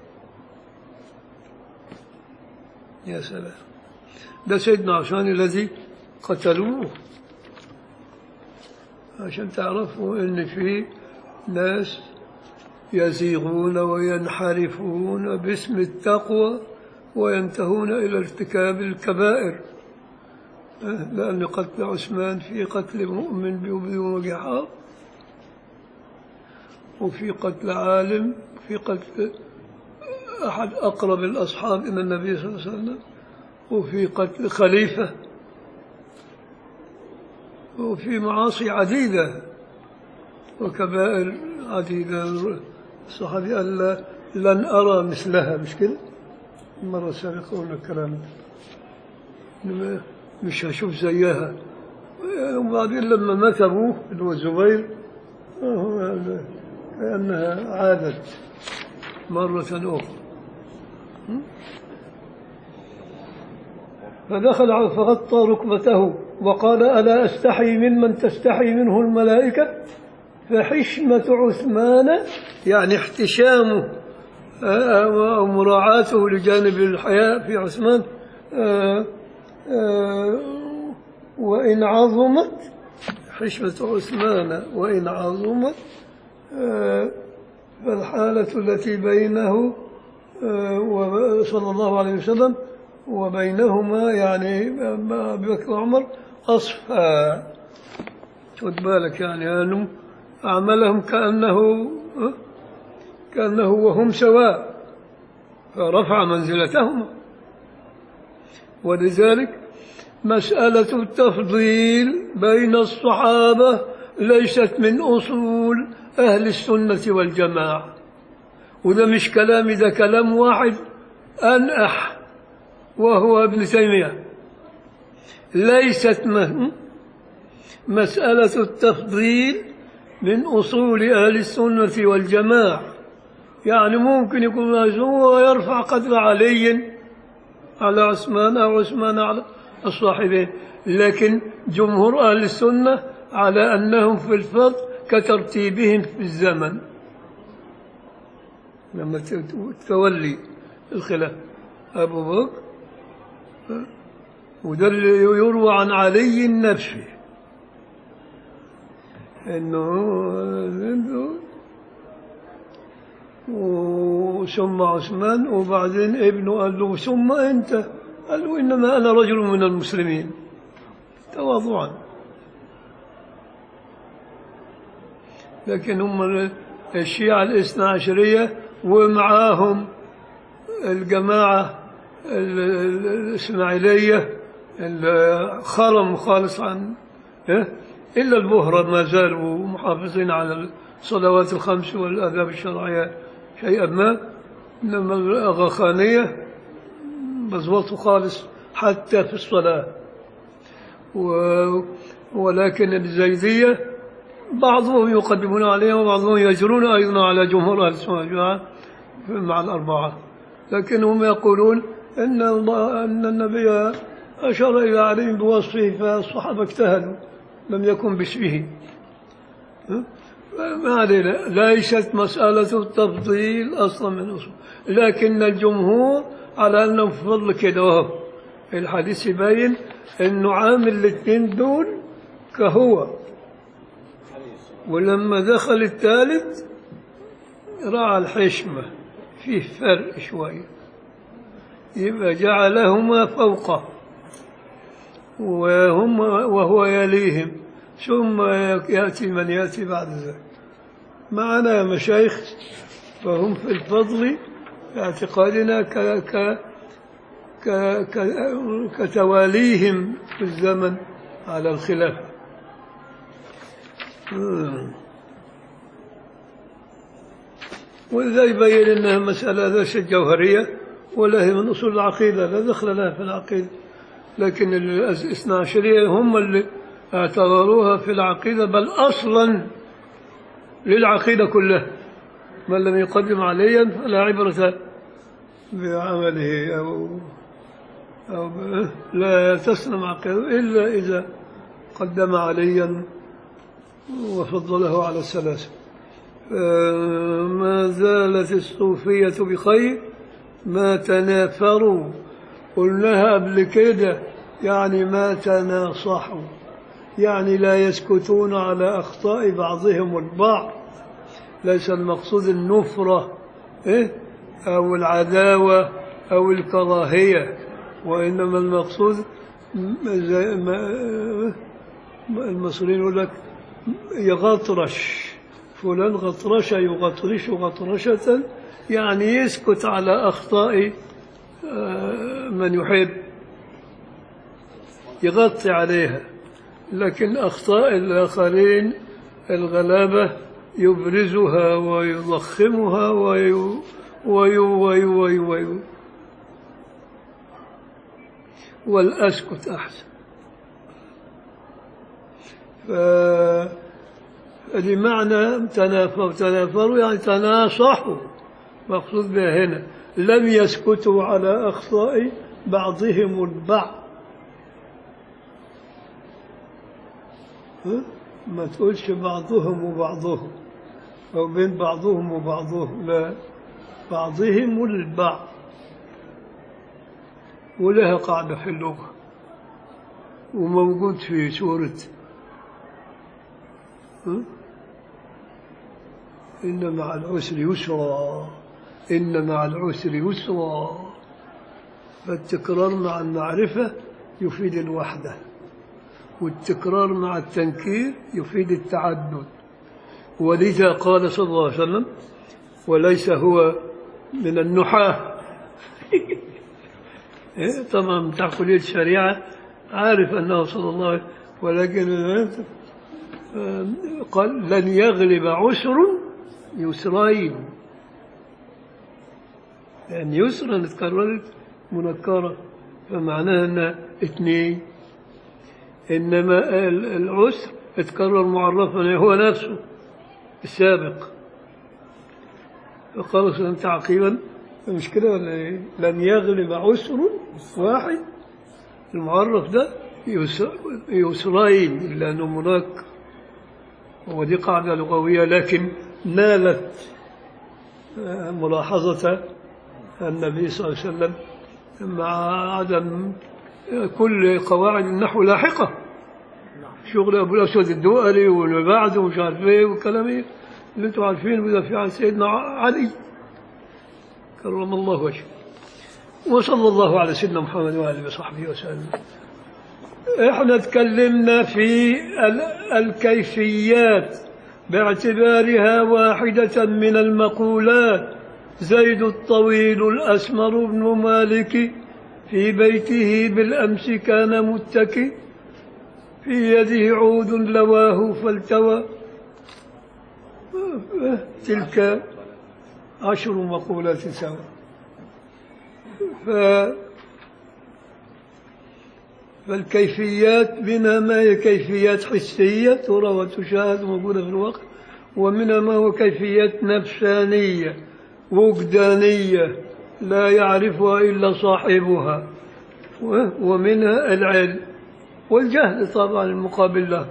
يا سلام ده سيدنا عشان الذي قتلوه عشان تعرفوا ان في ناس يزيغون وينحرفون باسم التقوى وينتهون الى ارتكاب الكبائر لأن قتل عثمان في قتل مؤمن بدون وجحاء وفي قتل عالم في قتل أحد أقرب الأصحاب إلى النبي صلى الله عليه وسلم وفي قتل خليفة وفي معاصي عديدة وكبائر عديدة الصحابي قال لا- لن أرى مثلها مش كده مرة سابقة قلنا الكلام ده مش هشوف زيها وبعدين لما مات أبوه اللي هو الزبير هو كأنها عادت مرة أخرى فدخل على- فغطى ركبته وقال ألا أستحي ممن تستحي منه الملائكة فحشمة عثمان يعني احتشامه آه، أو مراعاته لجانب الحياة في عثمان آه، آه، وإن عظمت حشمة عثمان وإن عظمت آه، فالحالة التي بينه آه، و- صلى الله عليه وسلم وبينهما يعني أبي بكر وعمر أصفى خد بالك يعني أنه أعملهم كأنه آه، كأنه وهم سواء فرفع منزلتهما ولذلك مسألة التفضيل بين الصحابة ليست من أصول أهل السنة والجماعة وده مش كلامي ده كلام واحد أنأح وهو ابن تيمية ليست م- مسألة التفضيل من أصول أهل السنة والجماعة يعني ممكن يكون هو يرفع قدر علي على عثمان أو عثمان على الصاحبين لكن جمهور أهل السنة على أنهم في الفضل كترتيبهم في الزمن لما ت- تولي الخلاف أبو بكر وده اللي يروى عن علي نفسه انه وثم عثمان وبعدين ابنه قال له ثم انت قال له انما انا رجل من المسلمين تواضعا لكن هم الشيعة الاثنى عشرية ومعاهم الجماعة ال- ال- الإسماعيلية اللي خرموا خالص عن إيه؟ إلا البهرة ما زالوا محافظين على الصلوات الخمس والآداب الشرعية شيئا ما إنما الأغاخانية بزوطوا خالص حتى في الصلاة و ولكن الزيدية بعضهم يقدمون عليها وبعضهم يجرون أيضا على جمهور أهل السنة والجماعة مع الأربعة لكنهم يقولون إن الله أن النبي أشار إلى علي بوصفه فالصحابة اجتهدوا لم يكن باسمه ها؟ ما علينا ليست مسألة التفضيل أصلا من أصول لكن الجمهور على أنه في فضل كده وهو الحديث يبين أنه عامل الاثنين دول كهو ولما دخل الثالث راعى الحشمة فيه فرق شوية يبقى جعلهما فوقه وهم وهو يليهم ثم يأتي من يأتي بعد ذلك معنا يا مشايخ فهم في الفضل في اعتقادنا ك ك ك ك كتواليهم في الزمن على الخلافة مم. وإذا يبين أنها مسألة ليست جوهرية ولا هي من أصول العقيدة لا دخل لها في العقيدة لكن الاثنى عشرية هم اللي اعتبروها في العقيدة بل أصلا للعقيدة كلها من لم يقدم عليا فلا عبرة بعمله أو أو لا تسلم عقيدته إلا إذا قدم عليا وفضله على الثلاثة آه، ما زالت الصوفية بخير ما تنافروا قلناها قبل كده يعني ما تناصحوا يعني لا يسكتون على أخطاء بعضهم البعض ليس المقصود النفرة إيه؟ أو العداوة أو الكراهية وإنما المقصود م- زي ما المصريين يقول لك يغطرش فلان غطرش يغطرش غطرشة يعني يسكت على أخطاء آه، من يحب يغطي عليها لكن أخطاء الآخرين الغلابة يبرزها ويضخمها وي وي وي وي وي والأسكت أحسن ف لمعنى تنافر تنافروا يعني تناصحوا مقصود بها هنا لم يسكتوا على أخطاء بعضهم البعض ها؟ ما تقولش بعضهم وبعضهم أو بين بعضهم وبعضهم لا بعضهم البعض ولها قاعدة في اللغة وموجود في سورة ها؟ إن مع العسر يسرا إن مع العسر يسرا فالتكرار مع المعرفة يفيد الوحدة والتكرار مع التنكير يفيد التعدد ولذا قال صلى الله عليه وسلم وليس هو من النحاة إيه، طبعا بتاع كلية الشريعة عارف أنه صلى الله عليه وسلم ولكن آه، قال لن يغلب عسر يسرين يعني يسرا اتكررت منكرة فمعناها أنها اثنين إنما ال- العسر اتكرر معرفا هو نفسه السابق فقال صلى تعقيبا مش كده ولا ايه؟ لن يغلب عسر واحد المعرف ده يسر- يسرين لأنه منكر ودي قاعدة لغوية لكن نالت آه، ملاحظة النبي صلى الله عليه وسلم مع عدم آه، كل قواعد النحو لاحقة شغل أبو الأسود الدؤلي واللي بعده ومش عارف إيه والكلام إيه اللي أنتم عارفين وده في عن سيدنا علي كرم الله وجهه وصلى الله على سيدنا محمد وآله وصحبه وسلم احنا تكلمنا في ال- الكيفيات باعتبارها واحدة من المقولات زيد الطويل الأسمر بن مالك في بيته بالأمس كان متكي في يده عود لواه فالتوى تلك عشر مقولات سوا ف فالكيفيات منها ما هي كيفيات حسية ترى وتشاهد موجودة في الوقت ومنها ما هو كيفيات نفسانية وجدانية لا يعرفها إلا صاحبها و- ومنها العلم والجهل طبعا المقابل له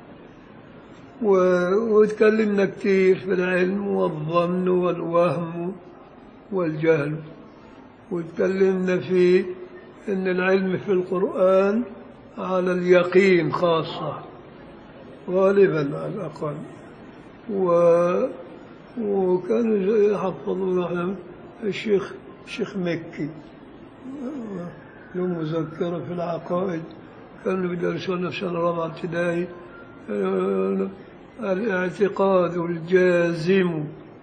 و- وتكلمنا كثير في العلم والظن والوهم والجهل وتكلمنا في أن العلم في القرآن على اليقين خاصة غالبا على الأقل و... وكانوا يحفظون على الشيخ الشيخ مكي له مذكرة في العقائد كانوا يدرسون في سنة رابعة ابتدائي آه، الاعتقاد الجازم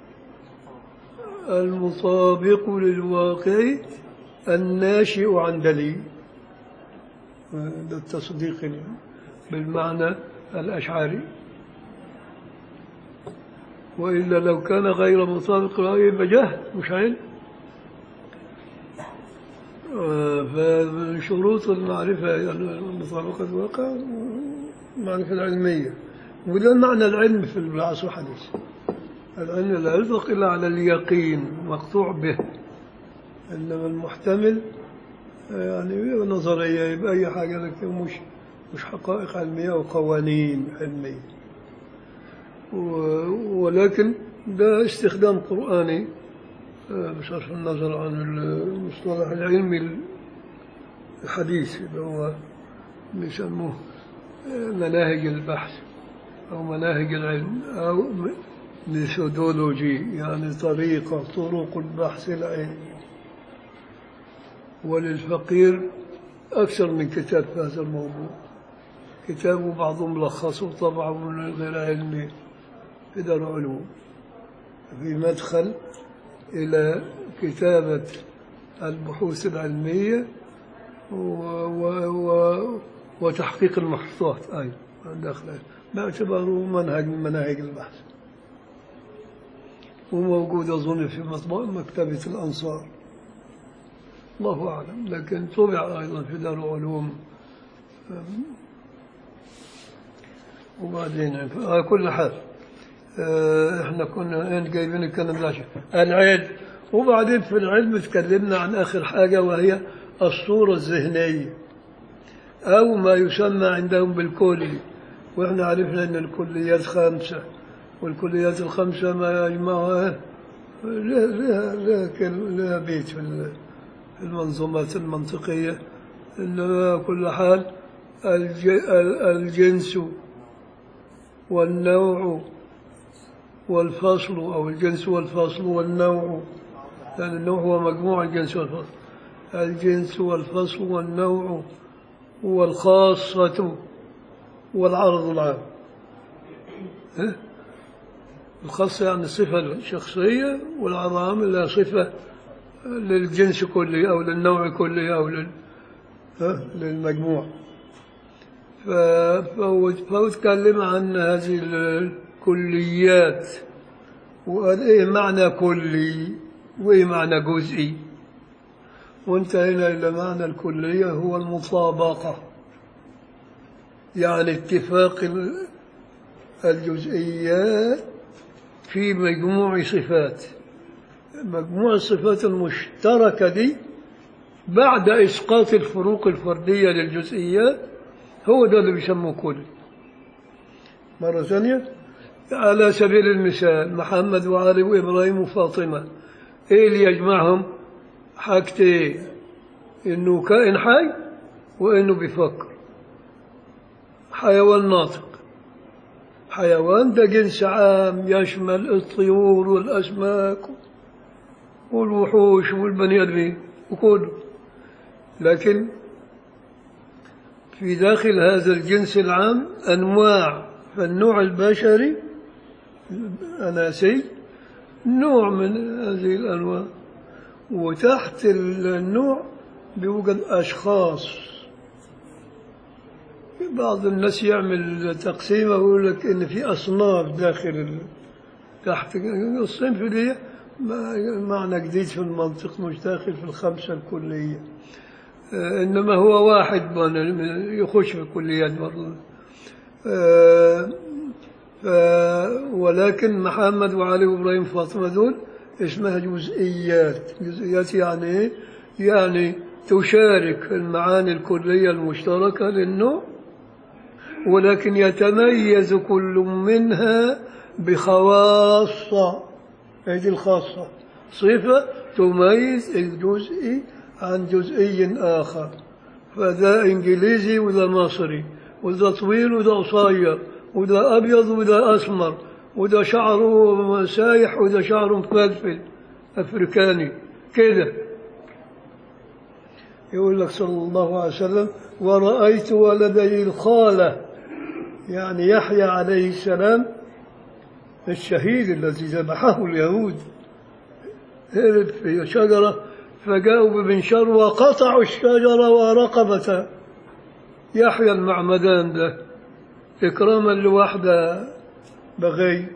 المطابق للواقع الناشئ عن دليل هذا التصديق يعني بالمعنى الأشعري وإلا لو كان غير مطابق له يبقى جهل مش علم آه، فمن شروط المعرفة يعني مطابقة الواقع المعرفة العلمية وده معنى العلم في العصر الحديث العلم لا يطلق إلا على اليقين مقطوع به إنما المحتمل يعني نظرية يبقى أي حاجة لكن مش مش حقائق علمية أو قوانين علمية و- ولكن ده استخدام قرآني آه، بصرف النظر عن المصطلح العلمي الحديث اللي هو بيسموه آه، مناهج البحث أو مناهج العلم أو ميثودولوجي يعني طريقة طرق البحث العلمي وللفقير أكثر من كتاب في هذا الموضوع كتاب بعضهم لخصه طبعا من غير علمي في دار علوم في مدخل إلى كتابة البحوث العلمية و و و وتحقيق المحطات أيضا داخل باعتباره منهج من مناهج البحث وموجود أظن في مطبع مكتبة الأنصار الله أعلم لكن طبع أيضا في دار علوم وبعدين على كل حال آه، احنا كنا إيه جايبين الكلام ده عشان العلم وبعدين في العلم تكلمنا عن آخر حاجة وهي الصورة الذهنية أو ما يسمى عندهم بالكلي وإحنا عرفنا أن الكليات خمسة والكليات الخمسة ما يجمعها لها, لها, لها, كل- لها بيت في ال- في المنظومات المنطقية إنما كل حال الج- ال- الجنس والنوع والفصل أو الجنس والفصل والنوع لأن النوع هو مجموع الجنس والفصل الجنس والفصل والنوع والخاصة والعرض العام ها؟ الخاصة يعني الصفة الشخصية والعرض العام اللي صفة للجنس كله أو للنوع كله أو لل... ها؟ للمجموع ف- فهو فهو تكلم عن هذه الكليات وقال ايه معنى كلي وايه معنى جزئي وانتهينا الى معنى الكليه هو المطابقه يعني اتفاق ال- الجزئيات في مجموع صفات مجموع الصفات المشتركه دي بعد اسقاط الفروق الفرديه للجزئيات هو ده اللي بيسموه كل مرة ثانية على سبيل المثال محمد وعلي وإبراهيم وفاطمة إيه اللي يجمعهم حاجتين إنه كائن حي وإنه بيفكر حيوان ناطق حيوان ده جنس عام يشمل الطيور والأسماك والوحوش والبني آدمين وكله لكن في داخل هذا الجنس العام أنواع فالنوع البشري الأناسي نوع من هذه الأنواع وتحت النوع بيوجد أشخاص بعض الناس يعمل تقسيمه ويقول لك إن في أصناف داخل ال... تحت الصنف دي ما- معنى جديد في المنطق مش داخل في الخمسة الكلية آه، إنما هو واحد من- يخش في الكليات برضه آه، ف- ولكن محمد وعلي وإبراهيم وفاطمة دول اسمها جزئيات جزئيات يعني إيه؟ يعني تشارك المعاني الكلية المشتركة للنوع ولكن يتميز كل منها بخواصة هذه الخاصة صفة تميز الجزء عن جزئي آخر فده إنجليزي وده مصري وده طويل وده قصير وده أبيض وده أسمر وده شعره سايح وده شعره مفلفل أفريكاني كده يقول لك صلى الله عليه وسلم ورأيت ولدي الخالة يعني يحيى عليه السلام الشهيد الذي ذبحه اليهود هرب في شجرة فجاءوا بمنشار وقطعوا الشجرة ورقبة يحيى المعمدان ده إكراما لواحدة بغي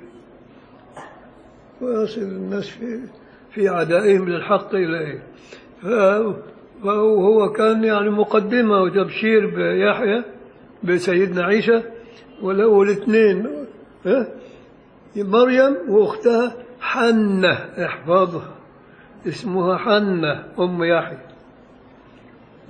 ويصل الناس في في عدائهم للحق إليه ف- فهو كان يعني مقدمة وتبشير بيحيى بسيدنا عيسى ولا- والاثنين ها؟ مريم واختها حنة احفظها اسمها حنة أم يحيى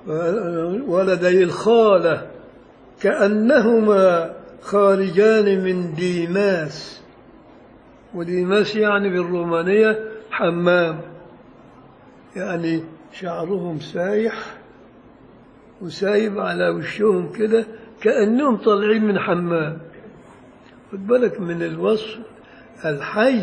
ولدي الخالة كأنهما خارجان من ديماس وديماس يعني بالرومانية حمام يعني شعرهم سايح وسايب على وشهم كده كأنهم طالعين من حمام خد بالك من الوصف الحي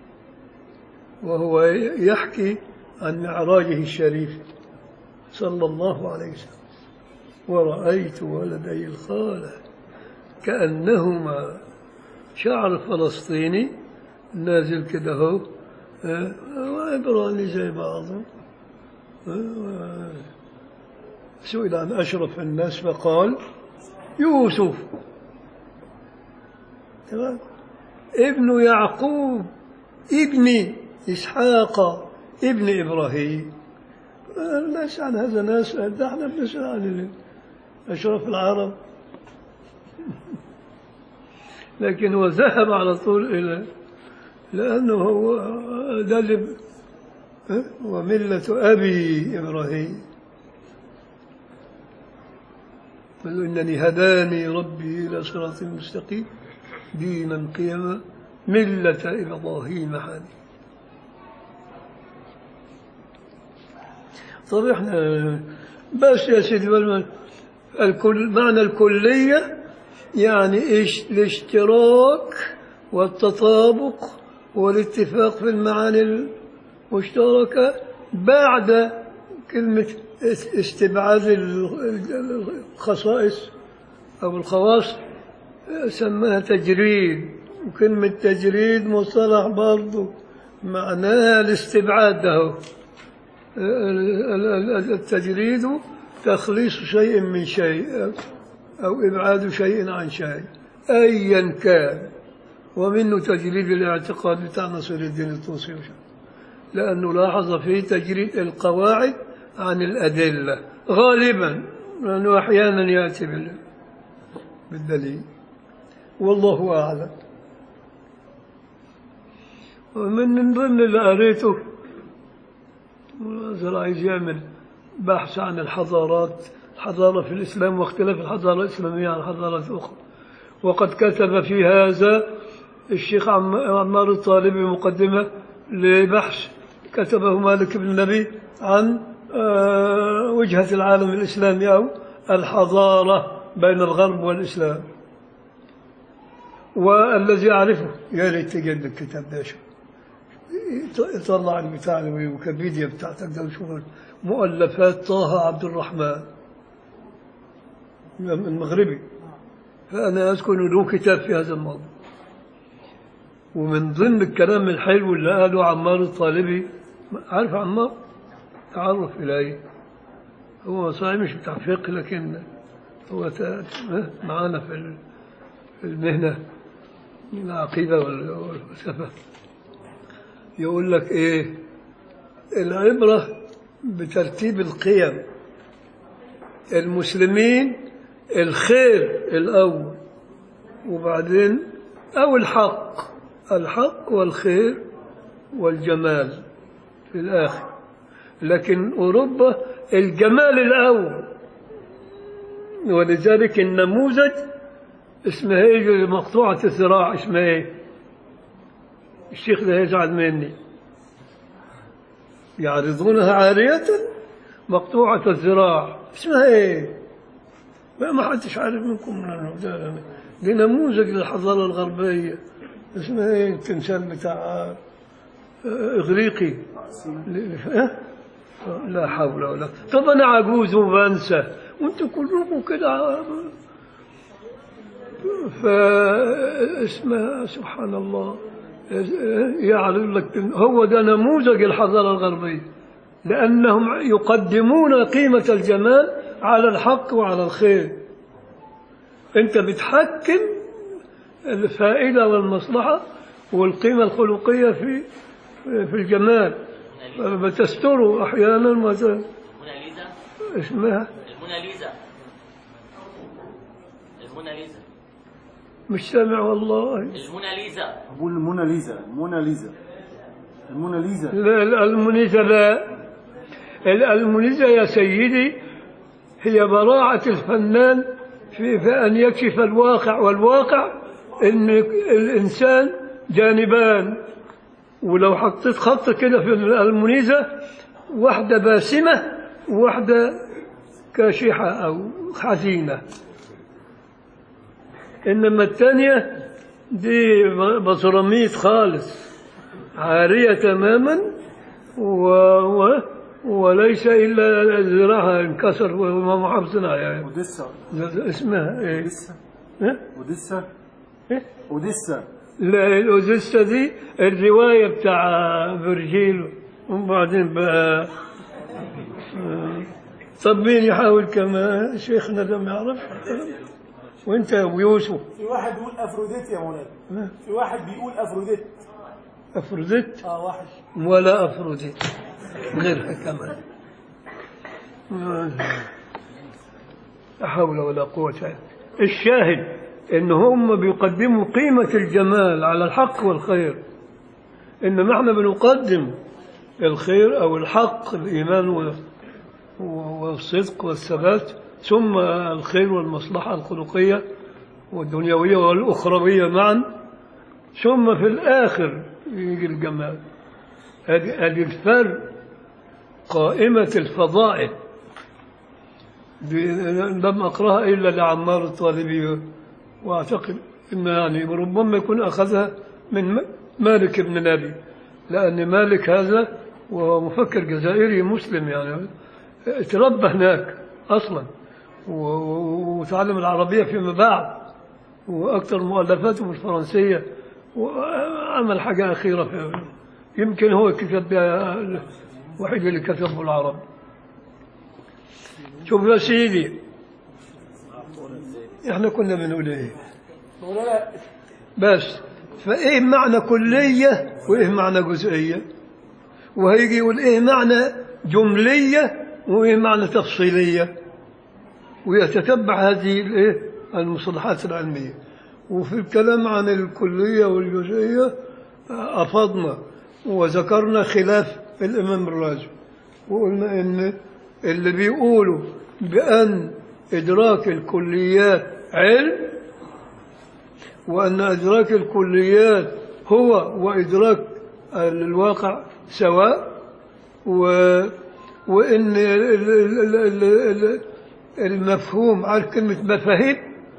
وهو يحكي عن معراجه الشريف صلى الله عليه وسلم ورأيت ولدي الخالة كأنهما شعر فلسطيني نازل كده هو آه، وعبراني زي بعضهم آه، سئل عن أشرف الناس فقال يوسف تمام ابن يعقوب ابن إسحاق ابن إبراهيم لا يسأل عن هذا نسأل ده احنا بنسأل عن أشرف العرب لكن هو ذهب على طول إلى لأنه هو ده اللي ب- ها؟ وملة أبي إبراهيم قال إنني هداني ربي إلى صراط مستقيم دينا قيما ملة إبراهيم حنيفا طب احنا بس يا سيدي والم- الكل معنى الكلية يعني ايش الاشتراك والتطابق والاتفاق في المعاني المشتركة بعد كلمة اس- استبعاد ال- الخصائص أو الخواص سماها تجريد وكلمة تجريد مصطلح برضه معناها الاستبعاد ده التجريد تخليص شيء من شيء أو إبعاد شيء عن شيء أيا كان ومنه تجريد الاعتقاد بتاع نصر الدين الطوسي وشو. لأنه لاحظ فيه تجريد القواعد عن الأدلة غالبا لأنه أحيانا يأتي بال- بالدليل والله أعلم ومن من ضمن اللي قريته زرع عايز يعمل بحث عن الحضارات الحضارة في الإسلام واختلاف الحضارة الإسلامية عن الحضارات الأخرى وقد كتب في هذا الشيخ عم- عمار الطالبي مقدمة لبحث كتبه مالك بن النبي عن آه، وجهة العالم الإسلامي أو الحضارة بين الغرب والإسلام والذي أعرفه يا ريت تجد الكتاب ده شوف يطلع البتاع الويكيبيديا بتاعتك ده وشوف مؤلفات طه عبد الرحمن المغربي فأنا أذكر إنه له كتاب في هذا الموضوع ومن ضمن الكلام الحلو اللي قاله عمار الطالبي عارف عمار تعرف إليه هو صحيح مش بتاع فقه لكن هو تا- معانا في ال- في المهنة العقيدة وال- والفلسفة يقول لك ايه العبرة بترتيب القيم المسلمين الخير الأول وبعدين أو الحق الحق والخير والجمال في الآخر لكن أوروبا الجمال الأول ولذلك النموذج اسمها ايه مقطوعة الذراع اسمها ايه الشيخ ده يزعل مني يعرضونها عارية مقطوعة الذراع اسمها ايه ما ما حدش عارف منكم من ده دي نموذج للحضارة الغربية اسمها ايه التمثال بتاع آه، اغريقي ل- ها؟ لا حول ولا طب انا عجوز وبنسى وانتوا كلكم كده فاسمها سبحان الله يعرض لك هو ده نموذج الحضارة الغربية لأنهم يقدمون قيمة الجمال على الحق وعلى الخير أنت بتحكم الفائدة والمصلحة والقيمة الخلقية في في الجمال بتستره أحيانا وت- الموناليزا اسمها الموناليزا الموناليزا مش سامع والله الموناليزا بقول الموناليزا الموناليزا الموناليزا لا لا، المنيزة لا ال- المنيزة يا سيدي هي براعة الفنان في, في أن يكشف الواقع والواقع أن الإنسان جانبان ولو حطيت خط كده في المنيزة واحدة باسمة وواحدة كاشحة أو حزينة إنما الثانية دي بصراميط خالص عارية تماما و... و... وليس إلا ذراعها انكسر وما محافظنا يعني اوديسا اسمها ايه؟ اوديسا إيه؟ اوديسا إيه؟ اوديسا لا الأوديسا دي الرواية بتاع فيرجيل وبعدين بقى آه، طب مين يحاول كما شيخنا ده ما يعرف وانت يا ابو يوسف في واحد بيقول افروديت يا مولانا في واحد بيقول افروديت افروديت اه واحد ولا افروديت غيرها كمان لا حول ولا قوة إلا الشاهد ان هم بيقدموا قيمة الجمال على الحق والخير انما احنا بنقدم الخير او الحق الايمان وال- والصدق والثبات ثم الخير والمصلحة الخلقية والدنيوية والأخروية معا ثم في الآخر يجي الجمال هذه هذه الفرق قائمة الفضائل دي- لم أقرأها إلا لعمار الطالبي وأعتقد أن يعني ربما يكون أخذها من م- مالك بن نبي لأن مالك هذا وهو مفكر جزائري مسلم يعني تربى هناك أصلا و- و- وتعلم العربية فيما بعد وأكثر مؤلفاته بالفرنسية وعمل حاجة أخيرة في يمكن هو كتب بها الوحيد اللي كتبه العرب شوف يا سيدي احنا كنا بنقول ايه مولانا بس فايه معنى كلية وايه معنى جزئية وهيجي يقول ايه معنى جملية وايه معنى تفصيلية ويتتبع هذه الايه المصطلحات العلمية وفي الكلام عن الكلية والجزئية أفضنا وذكرنا خلاف الإمام الرازي وقلنا إن اللي بيقولوا بأن إدراك الكليات علم وأن إدراك الكليات هو وإدراك الواقع سواء و وإن ال- ال- ال- ال- ال- المفهوم عارف كلمة مفاهيم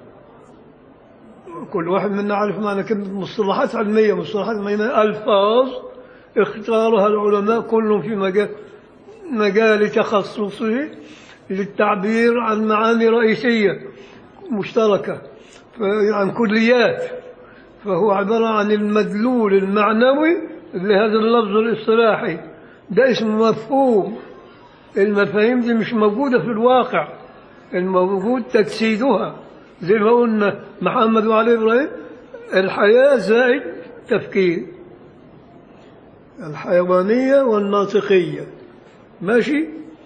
كل واحد منا عارف معنى كلمة مصطلحات علمية مصطلحات علمية ألفاظ اختارها العلماء كلهم في مجال مجال تخصصه للتعبير عن معاني رئيسية مشتركة ف- عن كليات فهو عبارة عن المدلول المعنوي لهذا اللفظ الاصطلاحي ده اسمه مفهوم المفاهيم دي مش موجودة في الواقع الموجود تجسيدها زي ما قلنا محمد وعلي إبراهيم الحياة زائد تفكير الحيوانية والناطقية ماشي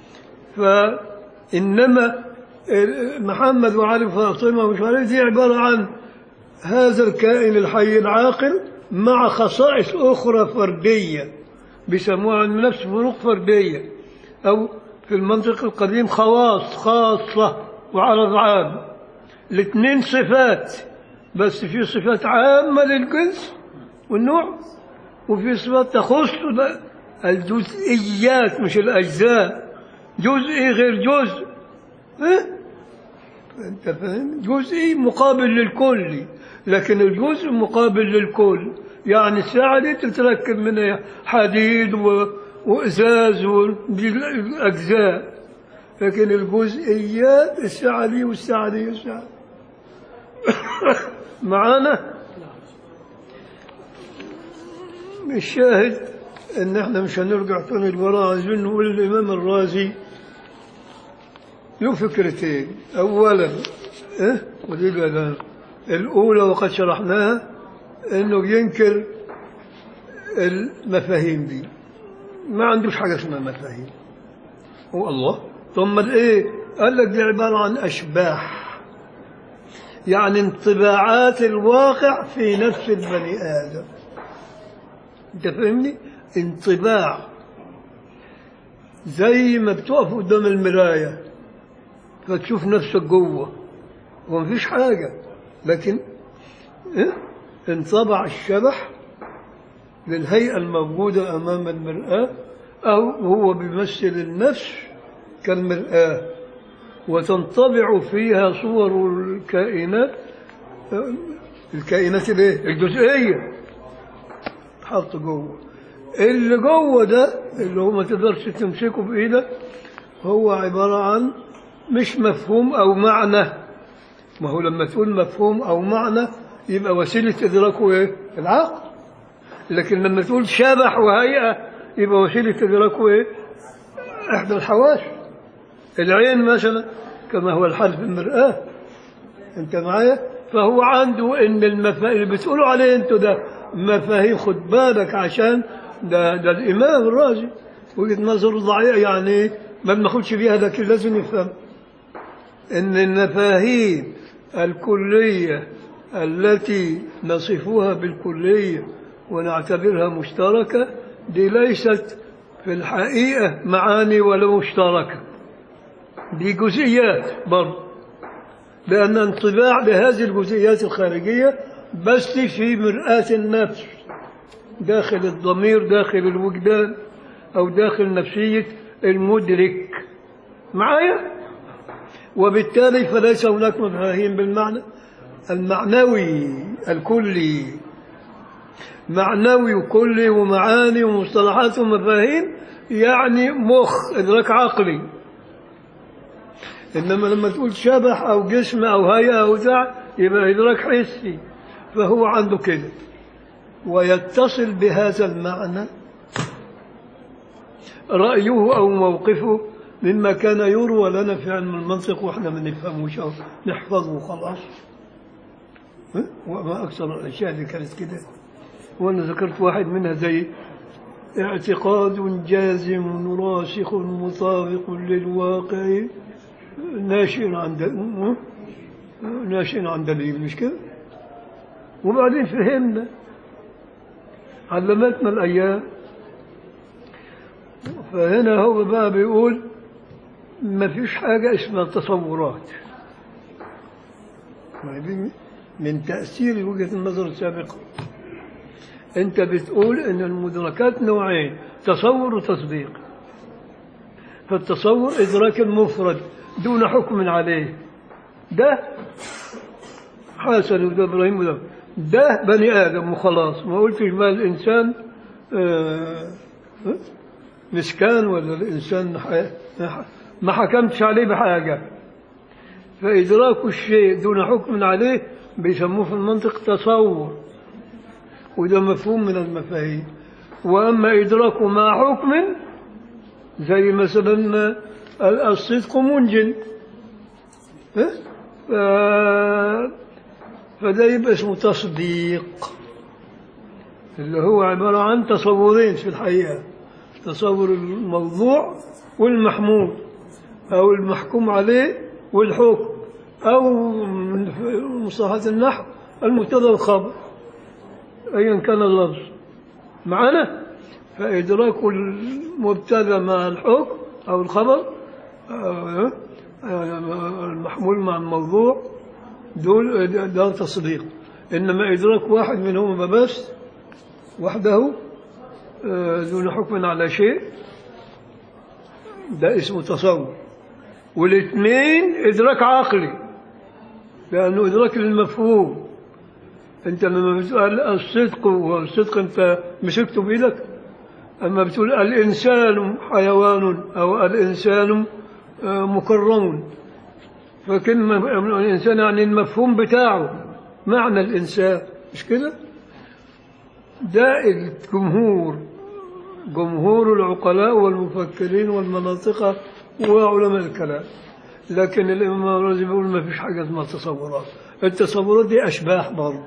فإنما محمد وعلي فاطمة ومش عارف دي عبارة عن هذا الكائن الحي العاقل مع خصائص أخرى فردية بيسموها عن نفس فروق فردية أو في المنطق القديم خواص خاصة وعرض عام الاثنين صفات بس في صفات عامة للجنس والنوع وفي صفات تخص الجزئيات مش الأجزاء جزئي غير جزء ها؟ أنت فاهم؟ جزئي مقابل للكلي لكن الجزء مقابل للكل يعني الساعة دي تتركب منها حديد و... وإزاز ودي الأجزاء لكن الجزئيات الساعة دي والساعة دي والساعة دي. معانا الشاهد ان احنا مش هنرجع تاني لورا عايزين نقول الامام الرازي له فكرتين اولا ايه ودي الأذان. الاولى وقد شرحناها انه ينكر المفاهيم دي ما عندوش حاجه اسمها مفاهيم هو الله ثم الايه قال لك دي عباره عن اشباح يعني انطباعات الواقع في نفس البني ادم انت فاهمني انطباع زي ما بتقف قدام المرايه فتشوف نفسك جوه ومفيش حاجة لكن إيه؟ انطبع الشبح للهيئة الموجودة أمام المرآة أو هو بيمثل النفس كالمرآة وتنطبع فيها صور الكائنات الكائنات الايه؟ الجزئية تحط جوه اللي جوه ده اللي هو ما تقدرش تمسكه بإيدك هو عبارة عن مش مفهوم أو معنى ما هو لما تقول مفهوم أو معنى يبقى وسيلة إدراكه إيه؟ العقل لكن لما تقول شبح وهيئة يبقى وسيلة إدراكه إيه؟ إحدى الحواس العين مثلا كما هو الحال في المرآة أنت معايا فهو عنده إن المفاهيم اللي بتقولوا عليه أنتوا ده مفاهيم خد بالك عشان ده ده الإمام الرازي وجهة نظره ضعيفة يعني ما بناخدش بيها لكن لازم يفهم إن المفاهيم الكلية التي نصفها بالكلية ونعتبرها مشتركة دي ليست في الحقيقة معاني ولا مشتركة دي جزئيات برضه لأن انطباع لهذه الجزئيات الخارجية بس في مرآة النفس داخل الضمير داخل الوجدان أو داخل نفسية المدرك معايا وبالتالي فليس هناك مفاهيم بالمعنى المعنوي الكلي معنوي وكلي ومعاني ومصطلحات ومفاهيم يعني مخ إدراك عقلي إنما لما تقول شبح أو جسم أو هيئة أو ذع يبقى إدراك حسي فهو عنده كده ويتصل بهذا المعنى رأيه أو موقفه مما كان يروى لنا في علم المنطق واحنا ما نفهموش أو نحفظه خلاص ها؟ وما أكثر الأشياء اللي كانت كده وأنا ذكرت واحد منها زي اعتقاد جازم راسخ مطابق للواقع ناشئ عن دليل ناشئ عن دليل مش كده وبعدين فهمنا علمتنا الأيام فهنا هو بقى بيقول ما فيش حاجة اسمها تصورات ما دي من تأثير وجهة النظر السابقة أنت بتقول أن المدركات نوعين تصور وتصديق فالتصور إدراك المفرد دون حكم عليه ده حسن وده إبراهيم وده ده بني آدم وخلاص ما قلتش بقى الإنسان آه مسكان ولا الإنسان ما حكمتش عليه بحاجة فإدراك الشيء دون حكم عليه بيسموه في المنطق تصور وده مفهوم من المفاهيم وأما إدراكه مع حكم زي مثلا الصدق منجن ف... فده يبقى اسمه تصديق اللي هو عبارة عن تصورين في الحقيقة تصور الموضوع والمحمول أو المحكوم عليه والحكم أو من مصطلحات النحو المبتدا والخبر أيا كان اللفظ معنا فإدراك المبتدا مع الحكم أو الخبر المحمول مع الموضوع دول ده تصديق إنما إدراك واحد منهما بس وحده دون حكم على شيء ده اسمه تصور والاثنين إدراك عقلي لأنه إدراك للمفهوم أنت لما بتقول الصدق والصدق أنت مسكته بإيدك أما بتقول الإنسان حيوان أو الإنسان مكرم فكلمة الإنسان يعني المفهوم بتاعه معنى الإنسان مش كده ده الجمهور جمهور العقلاء والمفكرين والمناطق وعلماء الكلام لكن الإمام الرازي بيقول ما فيش حاجة اسمها تصورات التصورات دي أشباح برضه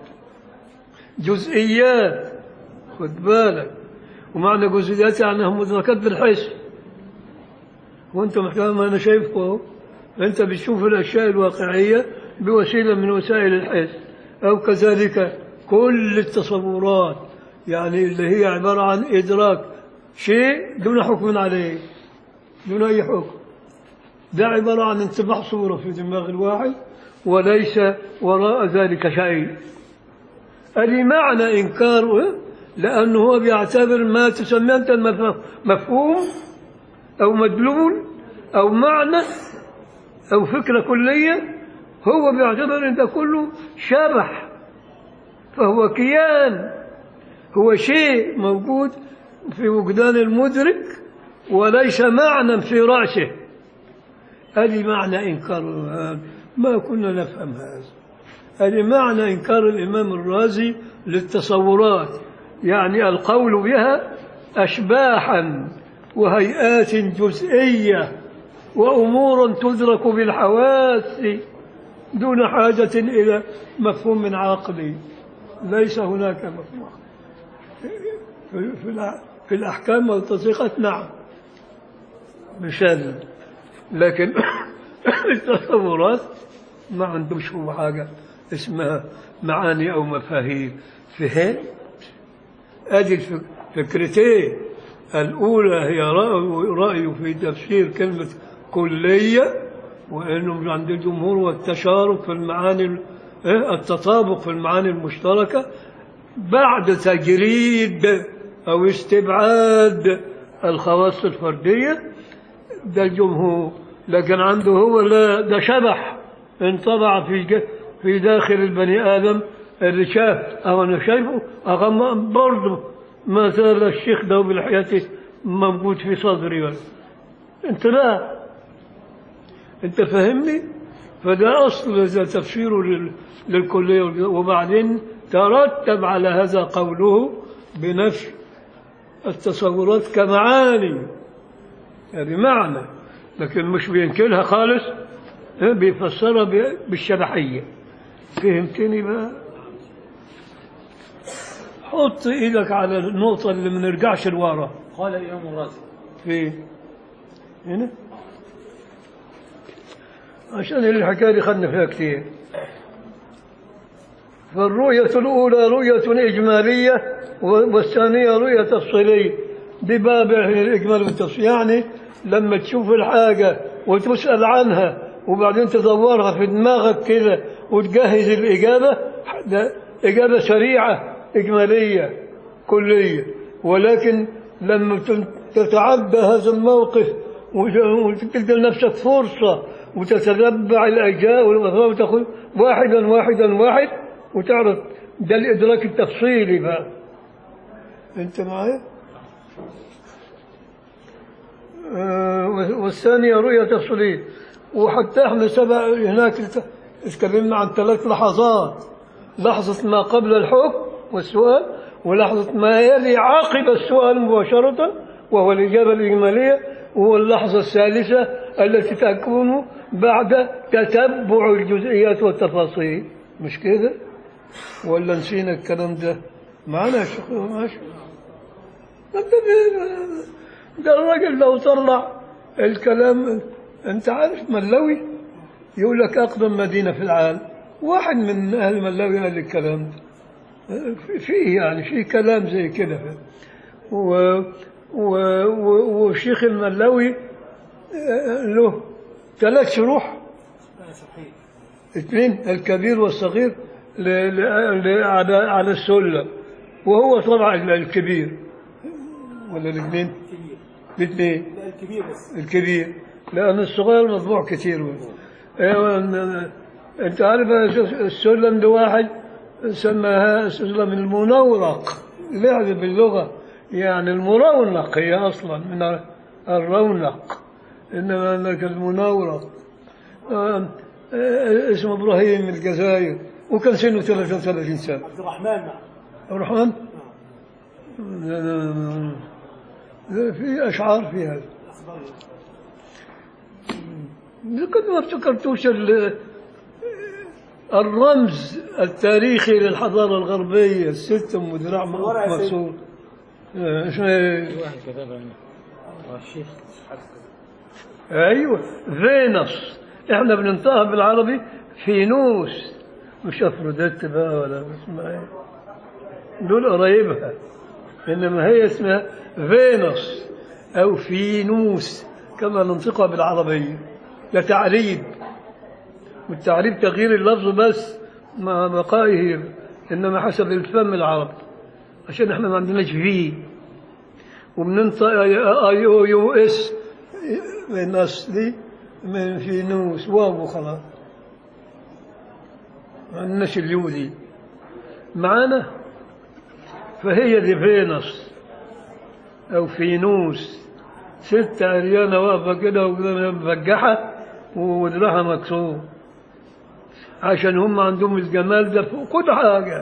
جزئيات خد بالك ومعنى جزئيات يعني هم مدركات بالحس وانت محتاج ما انا شايفكم اهو انت بتشوف الاشياء الواقعيه بوسيله من وسائل الحس او كذلك كل التصورات يعني اللي هي عباره عن ادراك شيء دون حكم عليه دون اي حكم ده عبارة عن انطباع صورة في دماغ الواحد وليس وراء ذلك شيء أدي معنى إنكاره لأنه هو بيعتبر ما تسميه أنت المف- مفهوم أو مدلول أو معنى أو فكرة كلية هو بيعتبر أن ده كله شبح فهو كيان هو شيء موجود في وجدان المدرك وليس معنى في رأسه هذه معنى إنكار هذا ما كنا نفهم هذا هذه معنى إنكار الإمام الرازي للتصورات يعني القول بها أشباحا وهيئات جزئية وأمور تدرك بالحواس دون حاجة إلى مفهوم عقلي ليس هناك مفهوم في, في, الأ- في الأحكام والتصديقات نعم مثال لكن التصورات ما عندوش هو حاجة اسمها معاني أو مفاهيم فهم أدي الفك- فكرتين الأولى هي رأي, رأي في تفسير كلمة كلية وأنه من عند الجمهور والتشارك في المعاني ال- إيه؟ التطابق في المعاني المشتركة بعد تجريد أو استبعاد الخواص الفردية ده الجمهور لكن عنده هو لا ده شبح انطبع في ج- في داخل البني آدم اللي شاف أو أنا شايفه أغم برضه ما زال الشيخ ده بلحيته موجود في صدري بس أنت لا أنت فاهمني فده أصل ده تفسيره لل- للكلية وبعدين ترتب على هذا قوله بنفي التصورات كمعاني يعني بمعنى لكن مش بينكرها خالص ها، بيفسرها ب- بالشبحية فهمتني بقى حط ايدك على النقطة اللي ما نرجعش لورا قال الإمام الرازي في هنا عشان الحكاية دي خدنا فيها كتير فالرؤية الأولى رؤية إجمالية والثانية رؤية تفصيلية دي باب الإجمال والتفصيل يعني لما تشوف الحاجة وتسأل عنها وبعدين تدورها في دماغك كده وتجهز الإجابة ده إجابة سريعة إجمالية كلية ولكن لما تتعدى هذا الموقف وتدي لنفسك فرصة وتتتبع الأجزاء والأفراد وتاخذ واحدا واحدا واحد وتعرف ده الإدراك التفصيلي بقى أنت معايا؟ آه، والثانية رؤية تفصيلية وحتى احنا سبق هناك اتكلمنا عن ثلاث لحظات لحظة ما قبل الحكم والسؤال ولحظة ما يلي عقب السؤال مباشرة وهو الإجابة الإجمالية وهو اللحظة الثالثة التي تكون بعد تتبع الجزئيات والتفاصيل مش كده؟ ولا نسينا الكلام ده؟ معنا يا شيخ ماشي ده الراجل لو طلع الكلام انت عارف ملوي يقول لك اقدم مدينه في العالم واحد من اهل ملاوي قال الكلام ده في يعني في كلام زي كده و و و والشيخ الملاوي له ثلاث شروح اثنين الكبير والصغير ل- ل- ل- على على السلم وهو طبعا الكبير ولا الاثنين؟ الاثنين لا الكبير بس الكبير لأن الصغير مطبوع كثير أيوة أن- أنت عارف السلم ده واحد سماها سلم المنورق لعب باللغة يعني المرونق هي أصلا من الرونق إنما أنك المنورق آه، آه، اسمه إبراهيم من الجزائر وكان سنه 33 سنة عبد الرحمن نعم الرحمن لا- لا- لا، في أشعار في هذا أخبار لقد ما افتكرتوش ال- الرمز التاريخي للحضارة الغربية الست أم ذراع الورقة يا سيدي. مقصور آه، اسمه إيه؟ واحد كتبها الشيخ ايوه فينوس احنا بننطقها بالعربي فينوس مش افروديت بقى ولا اسمها ايه دول قرايبها انما هي اسمها فينوس او فينوس كما ننطقها بالعربيه ده تعريب والتعريب تغيير اللفظ بس مع بقائه إنما حسب الفم العربي عشان احنا ما عندناش فيه وبننطق اي او يو اس من اصلي من فينوس واو خلاص ما عندناش اليو دي معانا فهي دي فينوس او فينوس ست عريانة واقفة كده ومفجحة ودراعها مكسور عشان هم عندهم الجمال ده فوق كل حاجة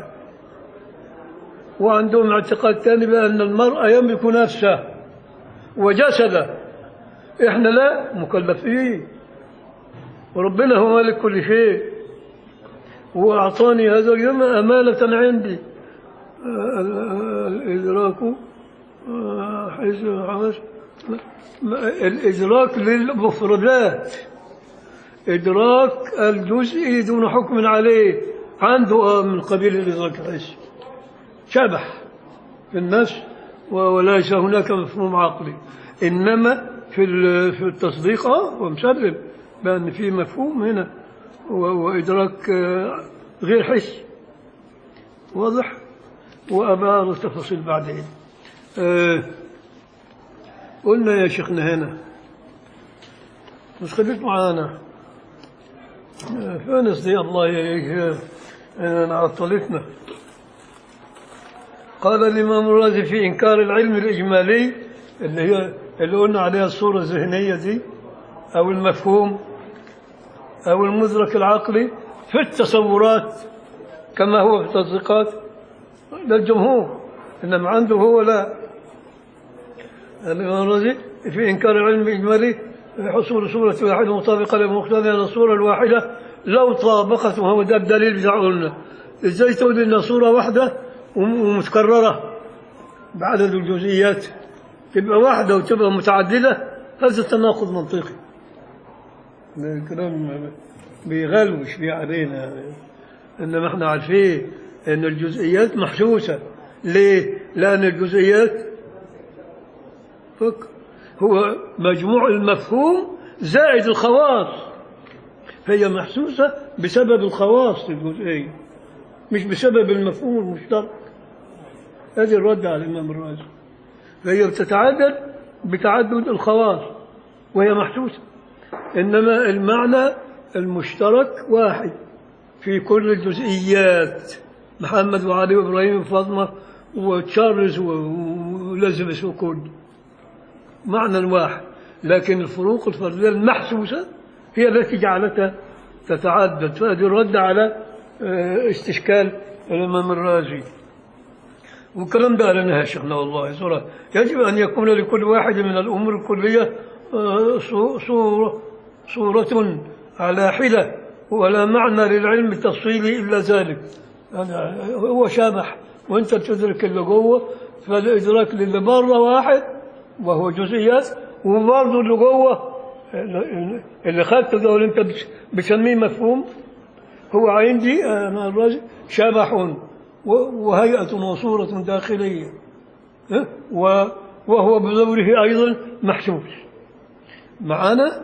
وعندهم اعتقاد تاني بأن المرأة يملك نفسه وجسده احنا لا مكلفين وربنا هو مالك كل شيء وأعطاني هذا اليوم أمانة عندي آه، ال- الإدراك آه، حيث حمس الإدراك للمفردات إدراك الجزء دون حكم عليه عنده آه، من قبيل الإدراك الحسي شبح في النفس و- وليس هناك مفهوم عقلي إنما في ال- في التصديق آه هو مسلم بأن في مفهوم هنا و- وإدراك آه، غير حسي واضح وأبقى التفاصيل بعدين آه، قلنا يا شيخنا هنا مش خليك معانا آه، فانس دي الله ي- أنا عطلتنا قال الإمام الرازي في إنكار العلم الإجمالي اللي هي اللي قلنا عليها الصورة الذهنية دي أو المفهوم أو المدرك العقلي في التصورات كما هو في التصديقات للجمهور إنما عنده هو لا الإمام الرازي في إنكار العلم الإجمالي في حصول صورة واحدة مطابقة لمقتضى الصورة الواحدة لو طابقت وهو ده الدليل بتاع قلنا إزاي تقول إن صورة واحدة وم- ومتكررة بعدد الجزئيات تبقى واحدة وتبقى متعددة هذا تناقض منطقي ده الكلام بيغلوش فيه علينا إنما احنا عارفين إن الجزئيات محسوسة ليه؟ لأن الجزئيات فك هو مجموع المفهوم زائد الخواص فهي محسوسة بسبب الخواص الجزئية مش بسبب المفهوم المشترك هذه الرد على الإمام الرازي فهي بتتعدد بتعدد الخواص وهي محسوسة إنما المعنى المشترك واحد في كل الجزئيات محمد وعلي وإبراهيم وفاطمة وتشارلز ولازمس وكل معنى واحد لكن الفروق الفردية المحسوسة هي التي جعلتها تتعدد فهذه الرد على آه، استشكال الإمام الرازي والكلام ده لنا يا شيخنا والله صورة يجب أن يكون لكل واحد من الأمور الكلية آه، صو- صورة صورة على حدة ولا معنى للعلم التفصيلي إلا ذلك هذا هو شابح وأنت تدرك اللي جوه فالإدراك للي بره واحد وهو جزئيات وبرضه اللي جوه اللي خدته ده واللي أنت بتس- بتسميه مفهوم هو عندي أنا الرجل شبح و- وهيئة وصورة داخلية ها؟ و- وهو بدوره أيضا محسوس معانا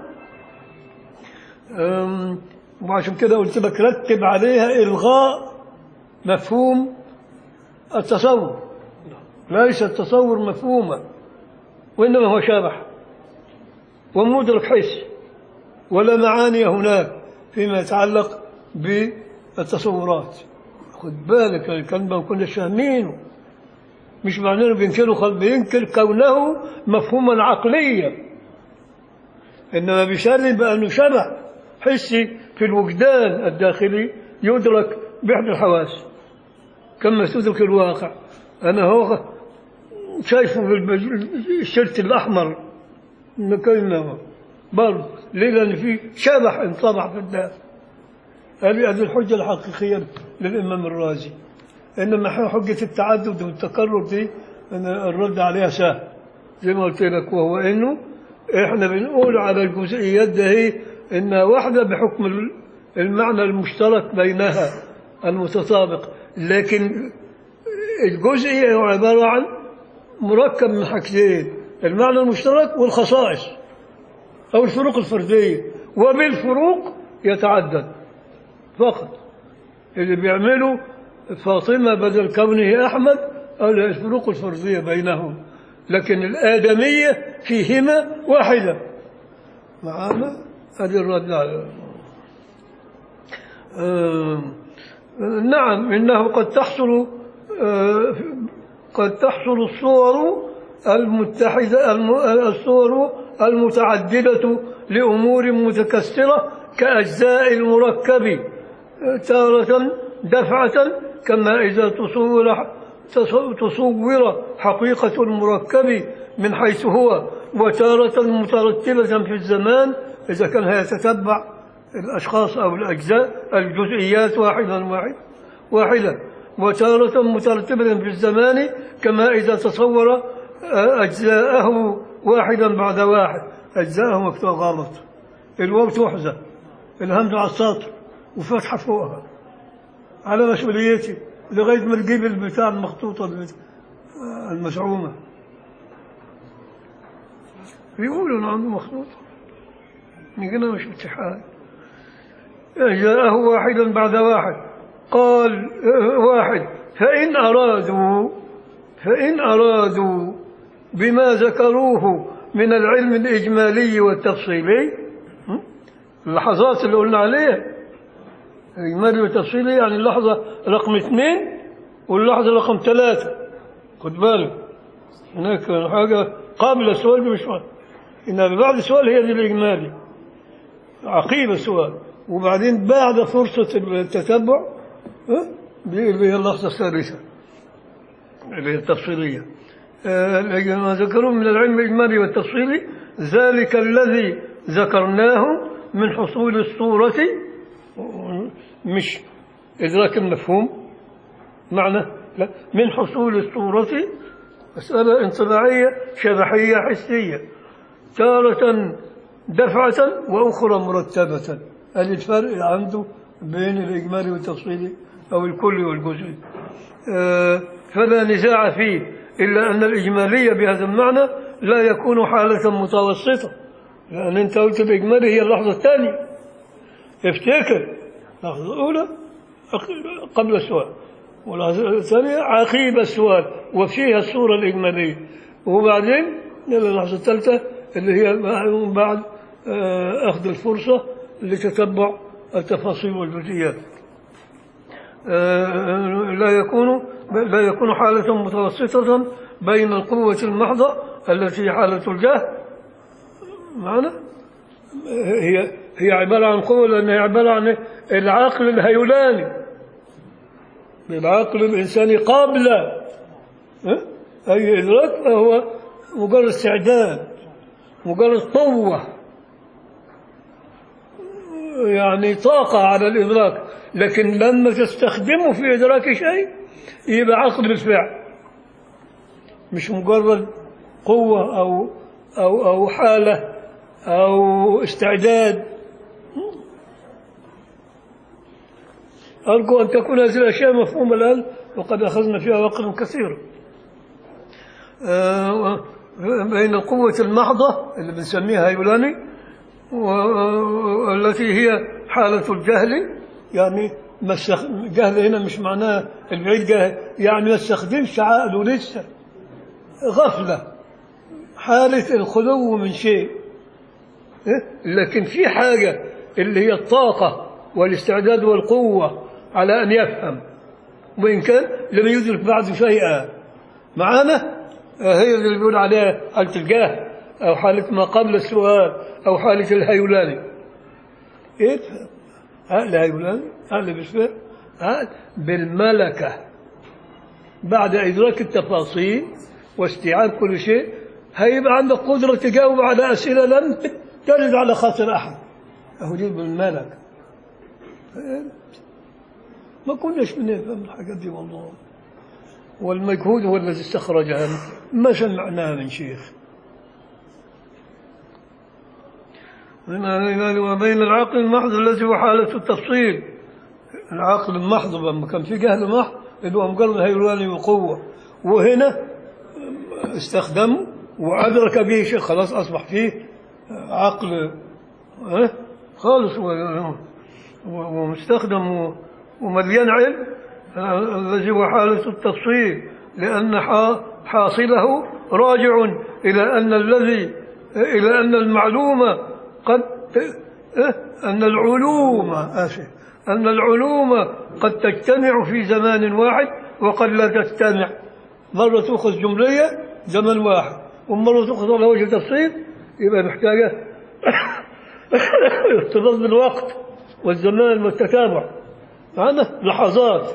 أم، وعشان كده قلت لك رتب عليها إلغاء مفهوم التصور ليس التصور مفهوما وإنما هو شبح ومدرك حس ولا معاني هناك فيما يتعلق بالتصورات خد بالك الكلام ما كناش فاهمينه مش معناه انه بينكره خل بينكر كونه مفهوما عقليا انما بيشرب بانه شبه حسي في الوجدان الداخلي يدرك باحدى الحواس كما تدرك الواقع انا هو شايفه بالشرط الاحمر انه كانه برضه ليه لان في شبح انطبع في الداخل هذه هذه الحجة الحقيقية للإمام الرازي إنما حجة التعدد والتكرر دي أنا الرد عليها سهل زي ما قلت لك وهو إنه إحنا بنقول على الجزئيات ده هي إنها واحدة بحكم المعنى المشترك بينها المتطابق لكن الجزئي هو عبارة عن مركب من حاجتين المعنى المشترك والخصائص أو الفروق الفردية وبالفروق يتعدد فقط اللي بيعملوا فاطمة بدل كونه أحمد الفروق الفرضية بينهم لكن الآدمية فيهما واحدة معانا هذه الرد على آه، نعم إنه قد تحصل آه، قد تحصل الصور المتحدة الم- الصور المتعددة لأمور متكسرة كأجزاء المركب آه، تارة دفعة كما إذا تصور تص- تصور حقيقة المركب من حيث هو وتارة مترتبة في الزمان إذا كان يتتبع الأشخاص أو الأجزاء الجزئيات واحدا واحد واحدة وتارة مترتبة في الزمان كما إذا تصور آه، أجزاءه واحدا بعد واحد أجزاءه مكتوب غلط الواو تحذف الهمزة على السطر وفتحة فوقها على مسؤوليتي لغاية ما تجيب البتاع المخطوطة البت- آه، المزعومة بيقولوا إنه عنده مخطوطة يمكن مش امتحان جاءه واحدا بعد واحد قال آه، واحد فإن أرادوا فإن أرادوا بما ذكروه من العلم الإجمالي والتفصيلي م? اللحظات اللي قلنا عليها الإجمالي والتفصيلي يعني اللحظة رقم اثنين واللحظة رقم ثلاثة خد بالك هناك حاجة قبل السؤال دي مش فاهم إنما بعد السؤال هي دي الإجمالي عقيب السؤال وبعدين بعد فرصة التتبع ها؟ دي اللي هي اللحظة الثالثة اللي هي التفصيلية آه، ما ذكروه من العلم الإجمالي والتفصيلي ذلك الذي ذكرناه من حصول الصورة مش إدراك المفهوم معنى لا من حصول الصورة مسألة انطباعية شبحية حسية تارة دفعة وأخرى مرتبة هذا الفرق عنده بين الإجمالي والتفصيلي أو الكلي والجزئي آه، فلا نزاع فيه إلا أن الإجمالية بهذا المعنى لا يكون حالة متوسطة لأن أنت قلت الإجمالي هي اللحظة الثانية افتكر اللحظة الأولى أق- قبل السؤال واللحظة الثانية عقيب السؤال وفيها الصورة الإجمالية وبعدين إلى اللحظة الثالثة اللي هي بعد آه، أخذ الفرصة لتتبع التفاصيل والجزئيات آه، لا يكون لا يكون حالة متوسطة بين القوة المحضة التي هي حالة الجهل معنا هي هي عبارة عن قوة لأنها عبارة عن العقل الهيولاني العقل الإنساني قبل ها؟ أي إدراك فهو مجرد استعداد مجرد قوة يعني طاقة على الإدراك لكن لما تستخدمه في إدراك شيء يبقى عقل بالفعل مش مجرد قوة أو أو أو حالة أو استعداد أرجو أن تكون هذه الأشياء مفهومة الآن وقد أخذنا فيها وقتا كثيرا آه، بين القوة المحضة اللي بنسميها يولاني والتي هي حالة الجهل يعني ما استخ... جهل هنا مش معناه البعيد جهل يعني ما استخدمش عقله لسه غفلة حالة الخلو من شيء إيه؟ لكن في حاجة اللي هي الطاقة والاستعداد والقوة على أن يفهم وإن كان لم يدرك بعد شيئا معانا آه، هي اللي بيقول عليها حالة الجهل أو حالة ما قبل السؤال أو حالة الهيولاني إيه ها الهيولاني ها اللي بالفعل ها بالملكة بعد إدراك التفاصيل واستيعاب كل شيء هيبقى عندك قدرة تجاوب على أسئلة لم ترد على خاطر أحد أهو دي بالملكة ما كناش بنفهم الحاجات دي والله والمجهود هو الذي استخرجها ما سمعناها من شيخ وبين العقل المحض الذي هو حالة التفصيل العقل المحض لما كان في جهل محض اللي هو مجرد هيولاني وقوة وهنا استخدمه وأدرك به شيء خلاص أصبح فيه عقل ها؟ خالص و- و- ومستخدم و- ومليان علم آه، الذي هو حالة التفصيل لأن حا- حاصله راجع إلى أن الذي إلى أن المعلومة قد آه، أن العلوم آسف أن العلوم قد تجتمع في زمان واحد وقد لا تجتمع مرة تأخذ جملية زمن واحد ومرة تأخذ على وجه تفصيل يبقى محتاجة ارتباط بالوقت والزمان والتتابع هذا لحظات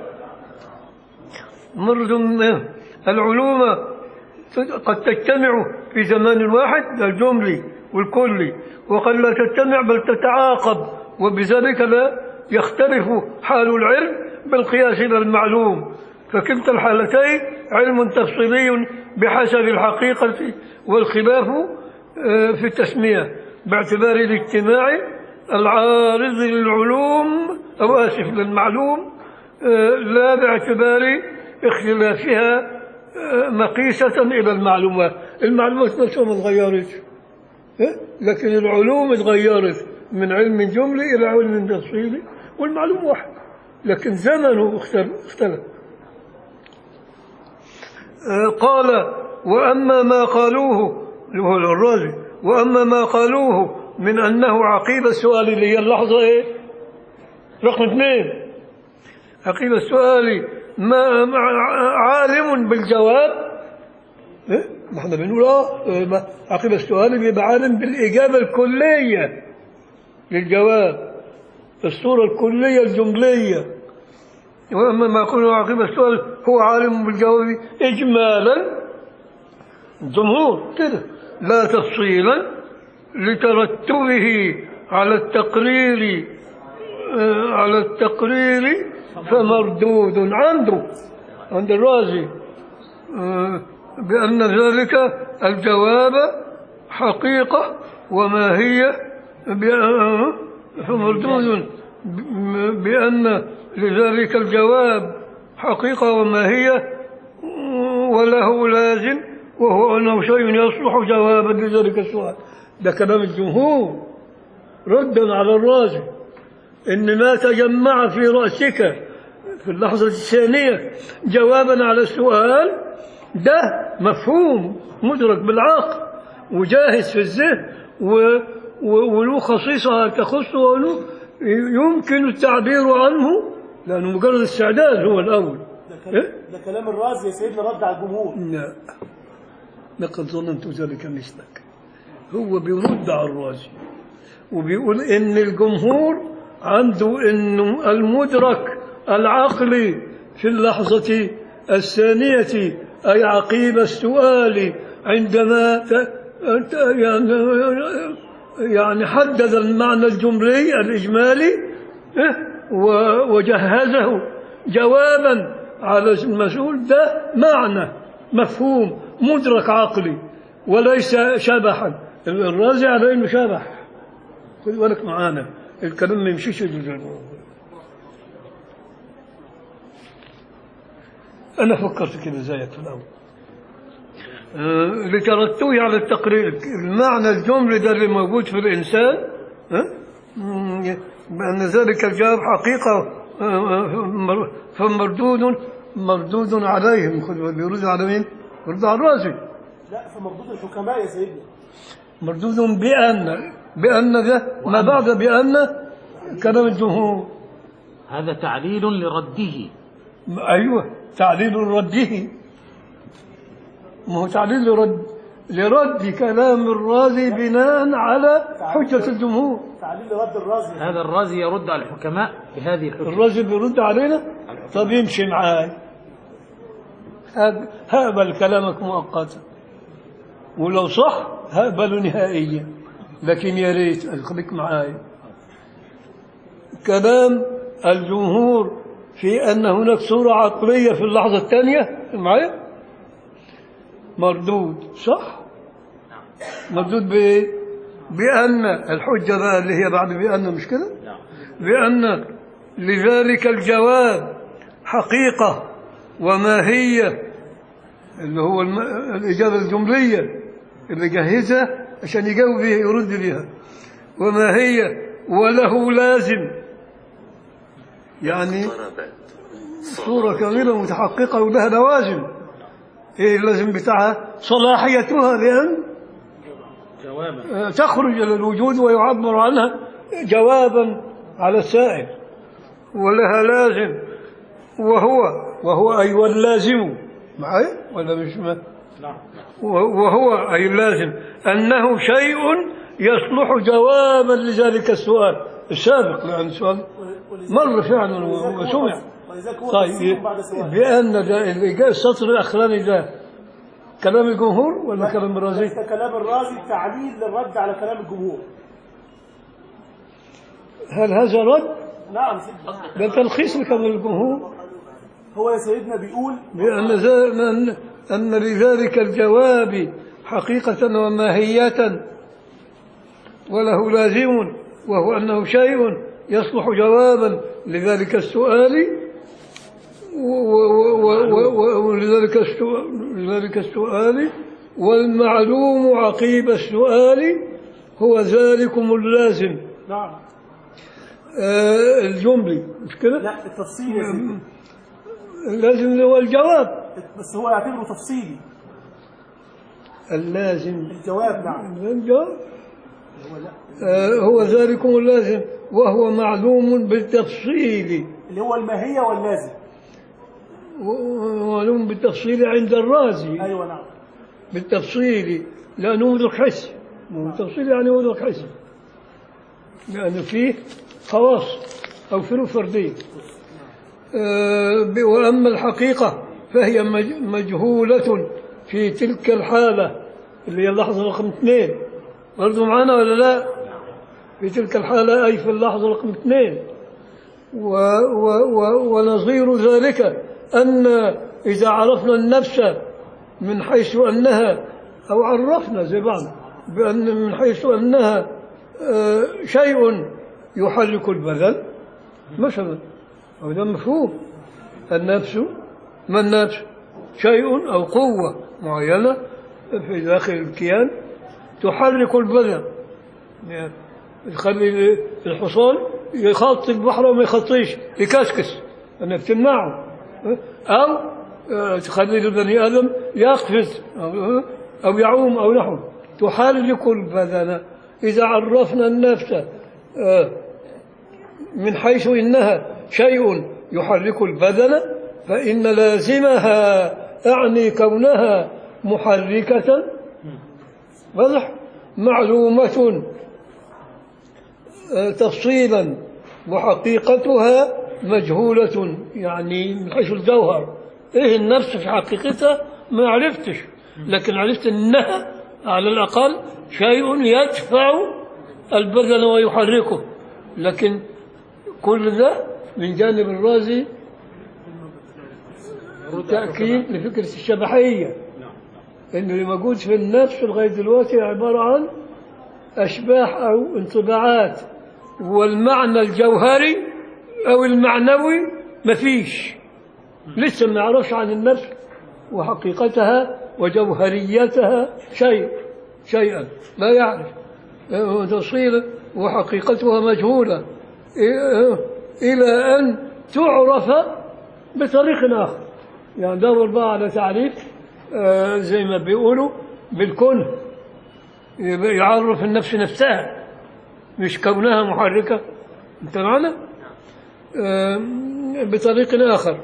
مرة العلوم قد تجتمع في زمان واحد الجملي والكلي وقد لا تجتمع بل تتعاقب وبذلك لا يختلف حال العلم بالقياس إلى المعلوم فكلتا الحالتين علم تفصيلي بحسب الحقيقة والخلاف آه، في التسمية باعتبار الاجتماع العارض للعلوم أو آسف للمعلوم آه، لا باعتبار اختلافها آه، مقيسة إلى المعلومات المعلومات نفسها ما تغيرتش إيه؟ لكن العلوم اتغيرت من علم جملي إلى علم تفصيلي والمعلوم واحد لكن زمنه اختل- اختلف آه، قال وأما ما قالوه اللي هو الرازي وأما ما قالوه من أنه عقيب السؤال اللي هي اللحظة إيه رقم اثنين عقيب السؤال ما ما- عالم بالجواب إيه؟ ما احنا بنقول اه إيه، ما- عقيب السؤال بيبقى عالم بالإجابة الكلية للجواب الصورة الكلية الجملية وأما ما يكون عقيب السؤال هو عالم بالجواب إجمالا الجمهور كده لا تفصيلا لترتبه على التقرير آه، على التقرير فمردود عنده عند الرازي آه، بأن ذلك الجواب حقيقة وماهية بأ- فمردود ب- بأن لذلك الجواب حقيقة وماهية وله لازم وهو أنه شيء يصلح جوابا لذلك السؤال ده كلام الجمهور ردا على الرازي إن ما تجمع في رأسك في اللحظة الثانية جوابا على السؤال ده مفهوم مدرك بالعقل وجاهز في الذهن و- و- وله خصيصة تخصه وله يمكن التعبير عنه لأنه مجرد استعداد هو الأول ده, إيه؟ كلام ده كلام الرازي يا سيدنا رد على الجمهور لا لقد ظننت ذلك مثلك هو بيرد على الرازي وبيقول ان الجمهور عنده انه المدرك العقلي في اللحظة الثانية أي عقيب السؤال عندما ت- ت- يعني- يعني حدد المعنى الجملي الإجمالي إيه؟ و- وجهزه جوابا على المسؤول ده معنى مفهوم مدرك عقلي وليس شبحا الرازي على انه شبح خد بالك معانا الكلام ما يمشيش ال- انا فكرت كده زيك في الاول آه، لترتبه على التقرير المعنى الجملي ده اللي موجود في الانسان ها؟ مم، بان ذلك الجواب حقيقه آه، آه، مر- فمردود مردود عليهم خد بالك، بيرد على مين؟ يرد على الرازي لا في مردود الحكماء يا سيدنا مردود بأن بأن ده ما بعد بأن كلام الجمهور هذا تعليل لرده أيوه تعليل رده ما هو تعليل لرد لرد كلام الرازي بناء على حجة الجمهور تعليل رد الرازي هذا الرازي يرد على الحكماء بهذه الحجة الرازي بيرد علينا طب يمشي معاي هاب- هقبل كلامك مؤقتا ولو صح هقبله نهائيا لكن يا ريت خليك معاي كلام الجمهور في أن هناك صورة عقلية في اللحظة الثانية معايا مردود صح مردود بإيه بأن الحجة بقى اللي هي بعد بأن مش كده بأن لذلك الجواب حقيقة وماهية اللي هو الم... الإجابة الجملية اللي جهزها عشان يجاوب بها يرد بها وماهية وله لازم يعني اقتربت صورة كاملة متحققة ولها لوازم ايه اللازم بتاعها صلاحيتها لأن جوابا تخرج إلى الوجود ويعبر عنها جوابا على السائل ولها لازم وهو وهو أي واللازم معي ولا مش ما نعم وهو أي اللازم أنه شيء يصلح جوابا لذلك السؤال السابق لأن السؤال ولذلك- مر فعلا ولذلك هو وسمع تفسير- ولذلك هو طيب تفسير بعد سؤال بأن ده اللي جاء السطر الأخراني ده كلام الجمهور ولا كلام الرازي؟ ليس كلام الرازي تعليل للرد على كلام الجمهور هل هذا رد؟ نعم سيدنا ده تلخيص لكلام الجمهور هو يا سيدنا بيقول بأن ذا- أن أن لذلك الجواب حقيقة وماهية وله لازم وهو أنه شيء يصلح جوابا لذلك السؤال و- و- و- و- و- ولذلك السؤال لذلك السؤال والمعلوم عقيب السؤال هو ذلكم اللازم نعم آه، الجملي مش كده؟ لا التفصيل يا سيدنا اللازم هو الجواب بس هو يعتبره تفصيلي اللازم الجواب نعم الجواب آه، هو ذلكم اللازم وهو معلوم بالتفصيل اللي هو الماهية واللازم معلوم بالتفصيل عند الرازي ايوه نعم بالتفصيل لأنه مدرك حس بالتفصيل يعني مدرك حس لأنه فيه خواص أو فروق فردية آه، ب- وأما الحقيقة فهي مج- مجهولة في تلك الحالة اللي هي اللحظة رقم اثنين برضو معنا ولا لا في تلك الحالة أي في اللحظة رقم اثنين و و و ونظير ذلك أن إذا عرفنا النفس من حيث أنها أو عرفنا زي بعض بأن من حيث أنها آه، شيء يحرك البدن مثلا أو ده مفهوم النفس ما النفس شيء أو قوة معينة في داخل الكيان تحرك البدن يعني تخلي الحصان يخطي البحر وما يخطيش يكسكس انك تمنعه او آه، تخلي البني ادم يقفز او أو يعوم او نحو تحرك البدن اذا عرفنا النفس آه، من حيث انها شيء يحرك البدن فان لازمها اعني كونها محركه واضح معلومه تفصيلا وحقيقتها مجهولة يعني من حيث الجوهر ايه النفس في حقيقتها ما عرفتش لكن عرفت انها على الاقل شيء يدفع البدن ويحركه لكن كل ده من جانب الرازي تأكيد لفكرة الشبحية انه اللي موجود في النفس لغاية دلوقتي عبارة عن أشباح أو انطباعات والمعنى الجوهري أو المعنوي مفيش لسه ما نعرفش عن النفس وحقيقتها وجوهريتها شيء شيئا لا يعرف تفصيلا وحقيقتها مجهولة إيه- إلى أن تعرف بطريق آخر يعني دور بقى على تعريف آه، زي ما بيقولوا بالكون يبقى يعرف النفس نفسها مش كونها محركة انت معنا آم، بطريق آخر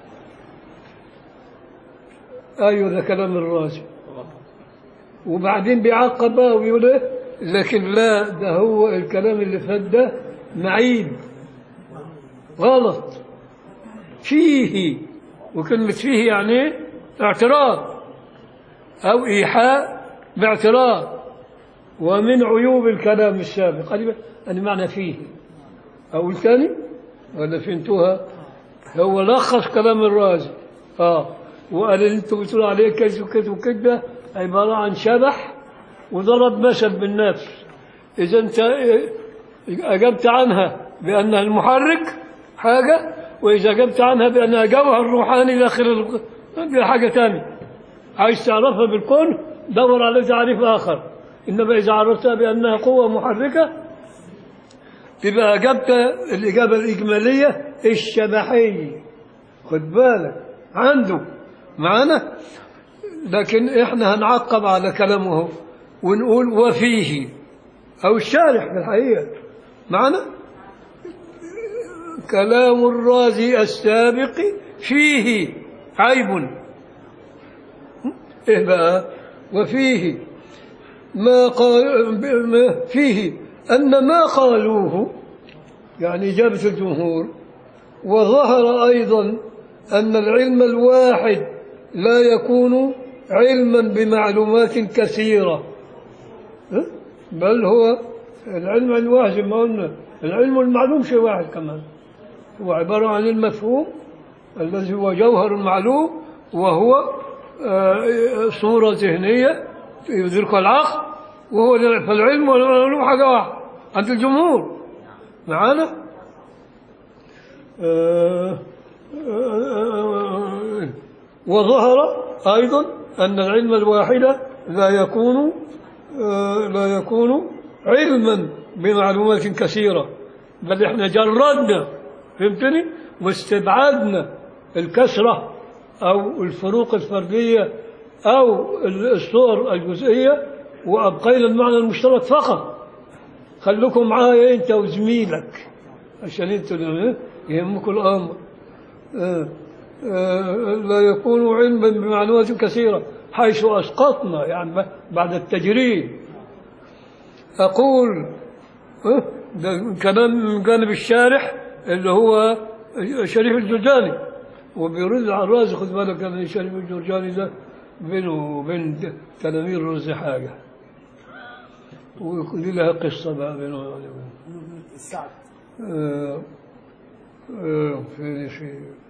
أيوة ده كلام الرازي وبعدين بيعقب بقى ويقول ايه لكن لا ده هو الكلام اللي فات ده معيب غلط فيه وكلمة فيه يعني ايه؟ اعتراض أو إيحاء باعتراض ومن عيوب الكلام السابق أنا أنا معنى فيه أقول ثاني ولا فهمتوها هو لخص كلام الرازي اه وقال اللي انتوا بتقولوا عليه كذا وكذا وكذا عبارة عن شبح وضرب مثل بالنفس إذا أنت أجبت عنها بأنها المحرك حاجة وإذا أجبت عنها بأنها جوهر روحاني داخل ال- دي حاجة ثانية عايز تعرفها بالكون دور على تعريف آخر إنما إذا عرفتها بأنها قوة محركة تبقى أجبت الإجابة الإجمالية الشبحية خد بالك عنده معانا لكن إحنا هنعقب على كلامه ونقول وفيه أو الشارح في الحقيقة معنا كلام الرازي السابق فيه عيب إيه بقى وفيه ما قال ما فيه أن ما قالوه يعني إجابة الجمهور وظهر أيضا أن العلم الواحد لا يكون علما بمعلومات كثيرة ها؟ بل هو العلم الواحد ما قلنا العلم المعلوم شيء واحد كمان هو عبارة عن المفهوم الذي هو جوهر المعلوم وهو آه، صورة ذهنية يدركها العقل وهو فالعلم والمعلوم حاجة واحدة عند الجمهور معانا آه، آه، وظهر أيضا أن العلم الواحد لا يكون آه، لا يكون علما بمعلومات كثيرة بل احنا جردنا فهمتني واستبعدنا الكثرة أو الفروق الفردية أو الصور الجزئية وأبقينا المعنى المشترك فقط خليكم معايا أنت وزميلك عشان أنتوا اللي يهمكم الأمر آه، آه، لا يكون علما بمعلومات كثيرة حيث أسقطنا يعني بعد التجريد أقول آه، ده كلام من جانب الشارح اللي هو شريف الجرجاني وبيرد على الرازي خد بالك ان شريف الجرجاني ده بينه وبين تلاميذ الرازي حاجه ودي لها قصه بقى بينه وبين السعد آه، آه، في في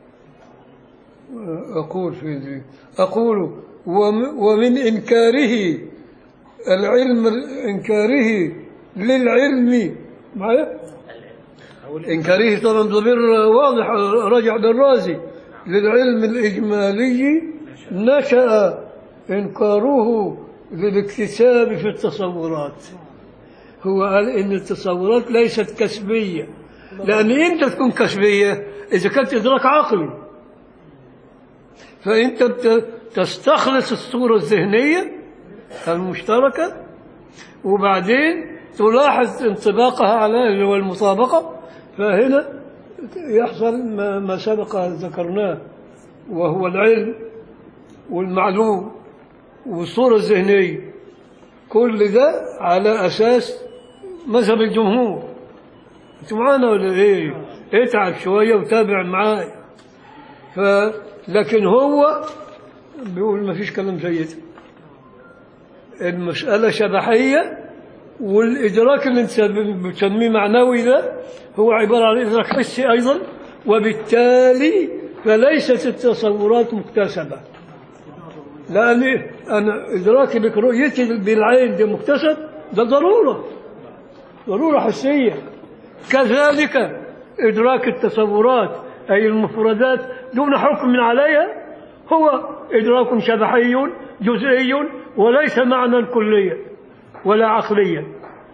آه، أقول في ذي أقول وم- ومن إنكاره العلم إنكاره للعلم معايا إنكاره طبعا ضمير واضح رجع للرازي للعلم الإجمالي نشأ إنكاره للاكتساب في التصورات هو قال إن التصورات ليست كسبية لأن إمتى تكون كسبية إذا كانت إدراك عقلي فأنت بت- تستخلص الصورة الذهنية المشتركة وبعدين تلاحظ انطباقها على اللي هو المطابقة فهنا يحصل ما, ما سبق ذكرناه وهو العلم والمعلوم والصورة الذهنية كل ده على أساس مذهب الجمهور انتوا معانا ولا ايه؟ اتعب شوية وتابع معايا ف لكن هو بيقول ما فيش كلام زي ده المسألة شبحية والإدراك اللي انت بتسميه معنوي ده هو عبارة عن إدراك حسي أيضا وبالتالي فليست التصورات مكتسبة لأن أنا إدراكي بك رؤيتي بالعين ده مكتسب ده ضرورة ضرورة حسية كذلك إدراك التصورات أي المفردات دون حكم عليها هو إدراك شبحي جزئي وليس معنى كليا ولا عقليا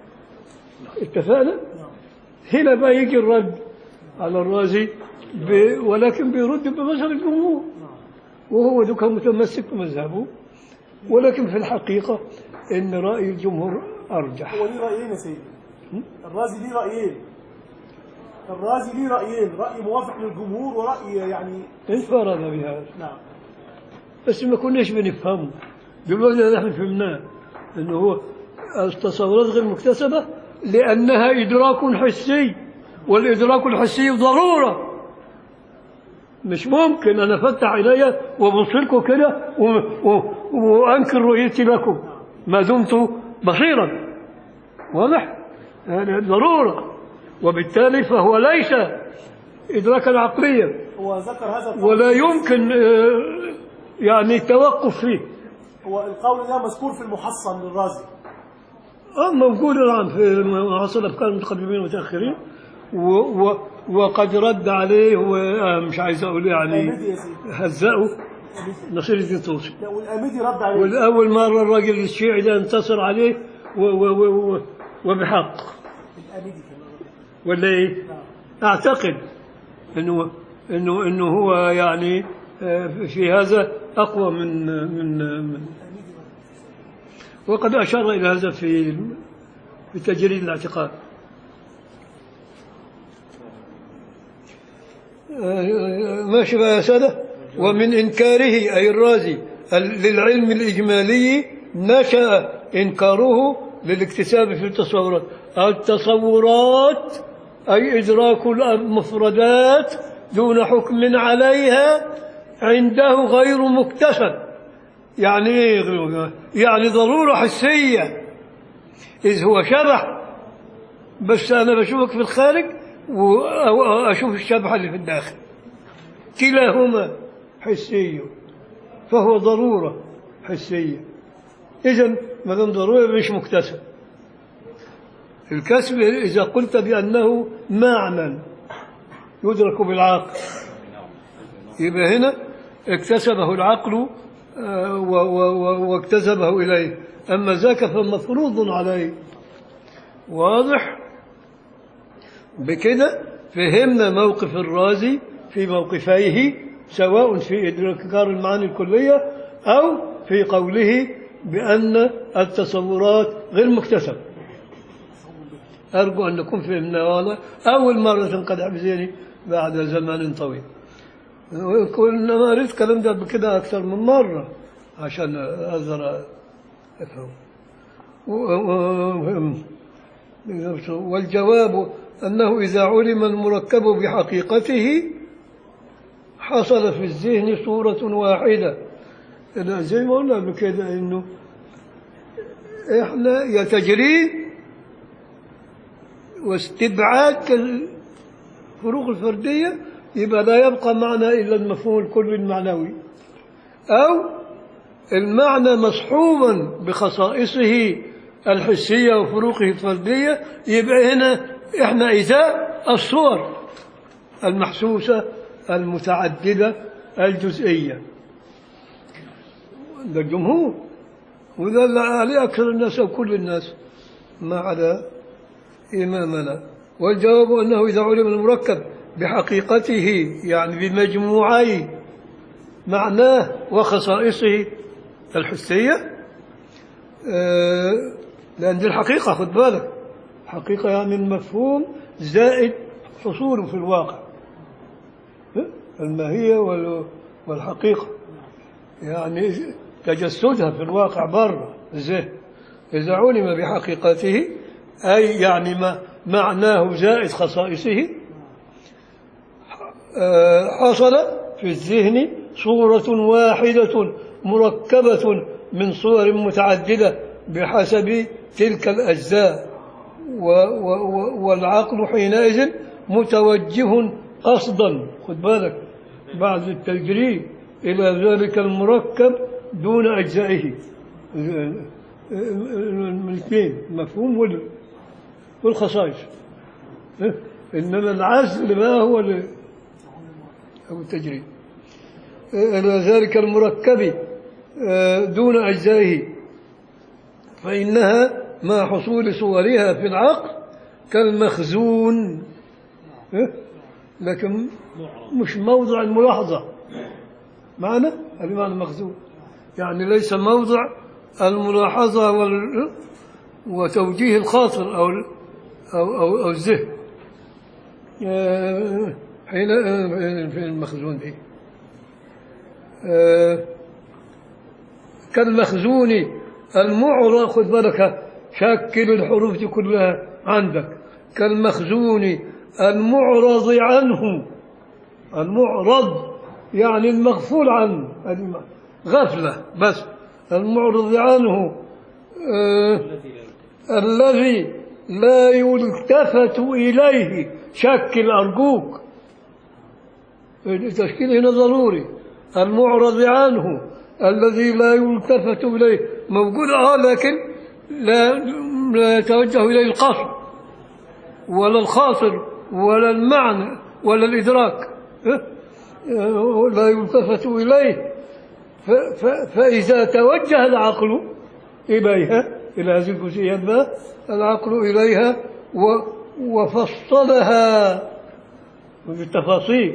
اتفقنا؟ هنا بقى يجي الرد على الرازي ب... ولكن بيرد بمذهب الجمهور وهو ده كان متمسك بمذهبه ولكن في الحقيقة إن رأي الجمهور أرجح هو ليه رأيين يا سيدي الرازي ليه رأيين الرازي ليه رأيين رأي موافق للجمهور ورأي يعني انفرد بهذا نعم بس ما كناش بنفهمه دلوقتي نحن فهمناه انه هو التصورات غير مكتسبه لانها ادراك حسي والادراك الحسي ضروره مش ممكن انا افتح عيني وابص لكم كده و- و- وانكر رؤيتي لكم ما دمت بصيرا واضح؟ يعني ضروره وبالتالي فهو ليس ادراكا عقليا هو ذكر هذا القول ولا يمكن آه، يعني التوقف فيه هو القول ده مذكور في المحصن للرازي آه موجود الآن في معاصر أفكار المتقدمين والمتأخرين و و وقد رد عليه ومش عايز أقول يعني الأميدي يا سيدي هزأه نصير الدين طوسي لا والأميدي رد عليه والأول مرة الراجل الشيعي ده انتصر عليه و و و و وبحق الأميدي كمان ولا إيه؟ أعتقد إنه إنه إنه هو يعني آه، في هذا أقوى من من من وقد أشار إلى هذا في في تجريد الاعتقاد آه، ماشي بقى يا سادة ومن إنكاره أي الرازي ال- للعلم الإجمالي نشأ إنكاره للاكتساب في التصورات التصورات أي إدراك المفردات دون حكم عليها عنده غير مكتسب يعني إيه غير- يعني ضرورة حسية إذ هو شبح بس أنا بشوفك في الخارج وأشوف الشبح اللي في الداخل كلاهما حسي فهو ضرورة حسية إذا ما دام ضرورة مش مكتسب الكسب إذا قلت بأنه معنى يدرك بالعقل يبقى هنا اكتسبه العقل آه، و- و- و- واكتسبه إليه أما ذاك فمفروض عليه واضح بكده فهمنا موقف الرازي في موقفيه سواء في إدراك المعاني الكلية أو في قوله بأن التصورات غير مكتسبة أرجو أن نكون فهمنا والله أول مرة تنقدح بذهني بعد زمان طويل كنا ما قريت الكلام ده قبل كده أكثر من مرة عشان أقدر أفهم و- و- والجواب أنه إذا علم المركب بحقيقته حصل في الذهن صورة واحدة أنا زي ما قلنا قبل كده إنه إحنا يا تجريد واستبعاد الفروق الفردية يبقى لا يبقى معنى إلا المفهوم الكلي المعنوي أو المعنى مصحوبا بخصائصه الحسية وفروقه الفردية يبقى هنا إحنا إزاء الصور المحسوسة المتعددة الجزئية ده الجمهور وده اللي عليه أكثر الناس أو كل الناس ما عدا إمامنا والجواب أنه إذا علم المركب بحقيقته يعني بمجموعي معناه وخصائصه الحسية آه، لأن دي الحقيقة خد بالك حقيقة يعني المفهوم زائد حصوله في الواقع ها؟ الماهية وال- والحقيقة يعني تجسدها في الواقع برا الذهن إذا علم بحقيقته أي يعني ما معناه زائد خصائصه آه، حصل في الذهن صورة واحدة مركبة من صور متعددة بحسب تلك الأجزاء و و و والعقل حينئذ متوجه قصدا خد بالك بعد التجريد إلى ذلك المركب دون أجزائه الاثنين المفهوم وال- والخصائص إيه؟ إنما العزل ما هو ال- أو التجريد إلى ذلك المركب آه، دون أجزائه فإنها مع حصول صورها في العقل كالمخزون إيه؟ لكن مش موضع الملاحظة معنى هذا معنى مخزون يعني ليس موضع الملاحظة وال... وتوجيه الخاطر أو ال- أو أو, أو الذهن آه، حين آه، في المخزون دي آه، كالمخزون المعرى خذ بالك شكل الحروف دي كلها عندك كالمخزون المعرض عنه المعرض يعني المغفول عنه هذه معنى. غفلة بس المعرض عنه آه الذي لا يلتفت إليه شكل أرجوك التشكيل هنا ضروري المعرض عنه الذي لا يلتفت إليه موجود آه لكن لا لا يتوجه إليه القصد ولا الخاطر ولا المعنى ولا الإدراك ها؟ آه، لا يلتفت إليه ف- ف- فإذا توجه العقل إليها إلى هذه الجزئيات بقى العقل إليها و وفصلها بالتفاصيل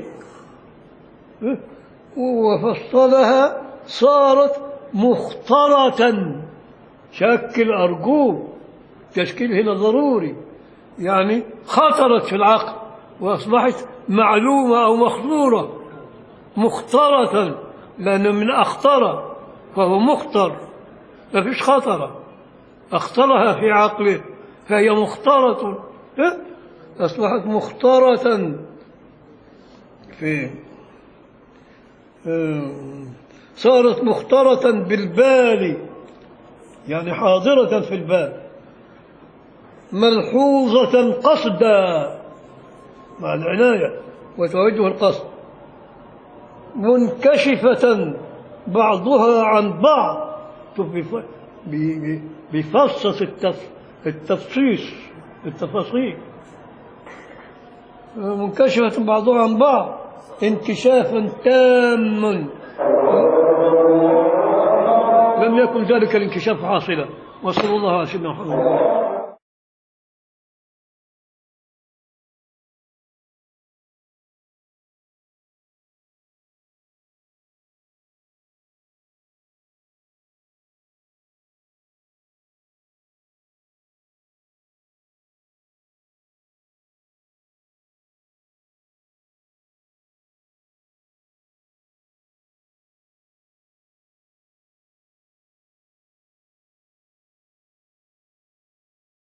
وفصلها صارت مخترة شكل أرجوه تشكيل هنا ضروري يعني خطرت في العقل وأصبحت معلومة أو مخطورة مخترة لأنه من أخطر فهو مخطر ما فيش خطرة أخطرها في عقله فهي مخترة إيه؟ أصبحت مخترة في آه، صارت مخترة بالبال يعني حاضرة في البال ملحوظة قصدا مع العناية وتوجه القصد منكشفة بعضها عن بعض شوف بيف- بي- بي- بيفصص التف... التفصيص التفاصيل منكشفة بعضها عن بعض انكشافا تاما لم يكن ذلك الانكشاف حاصلا وصلى الله على سيدنا محمد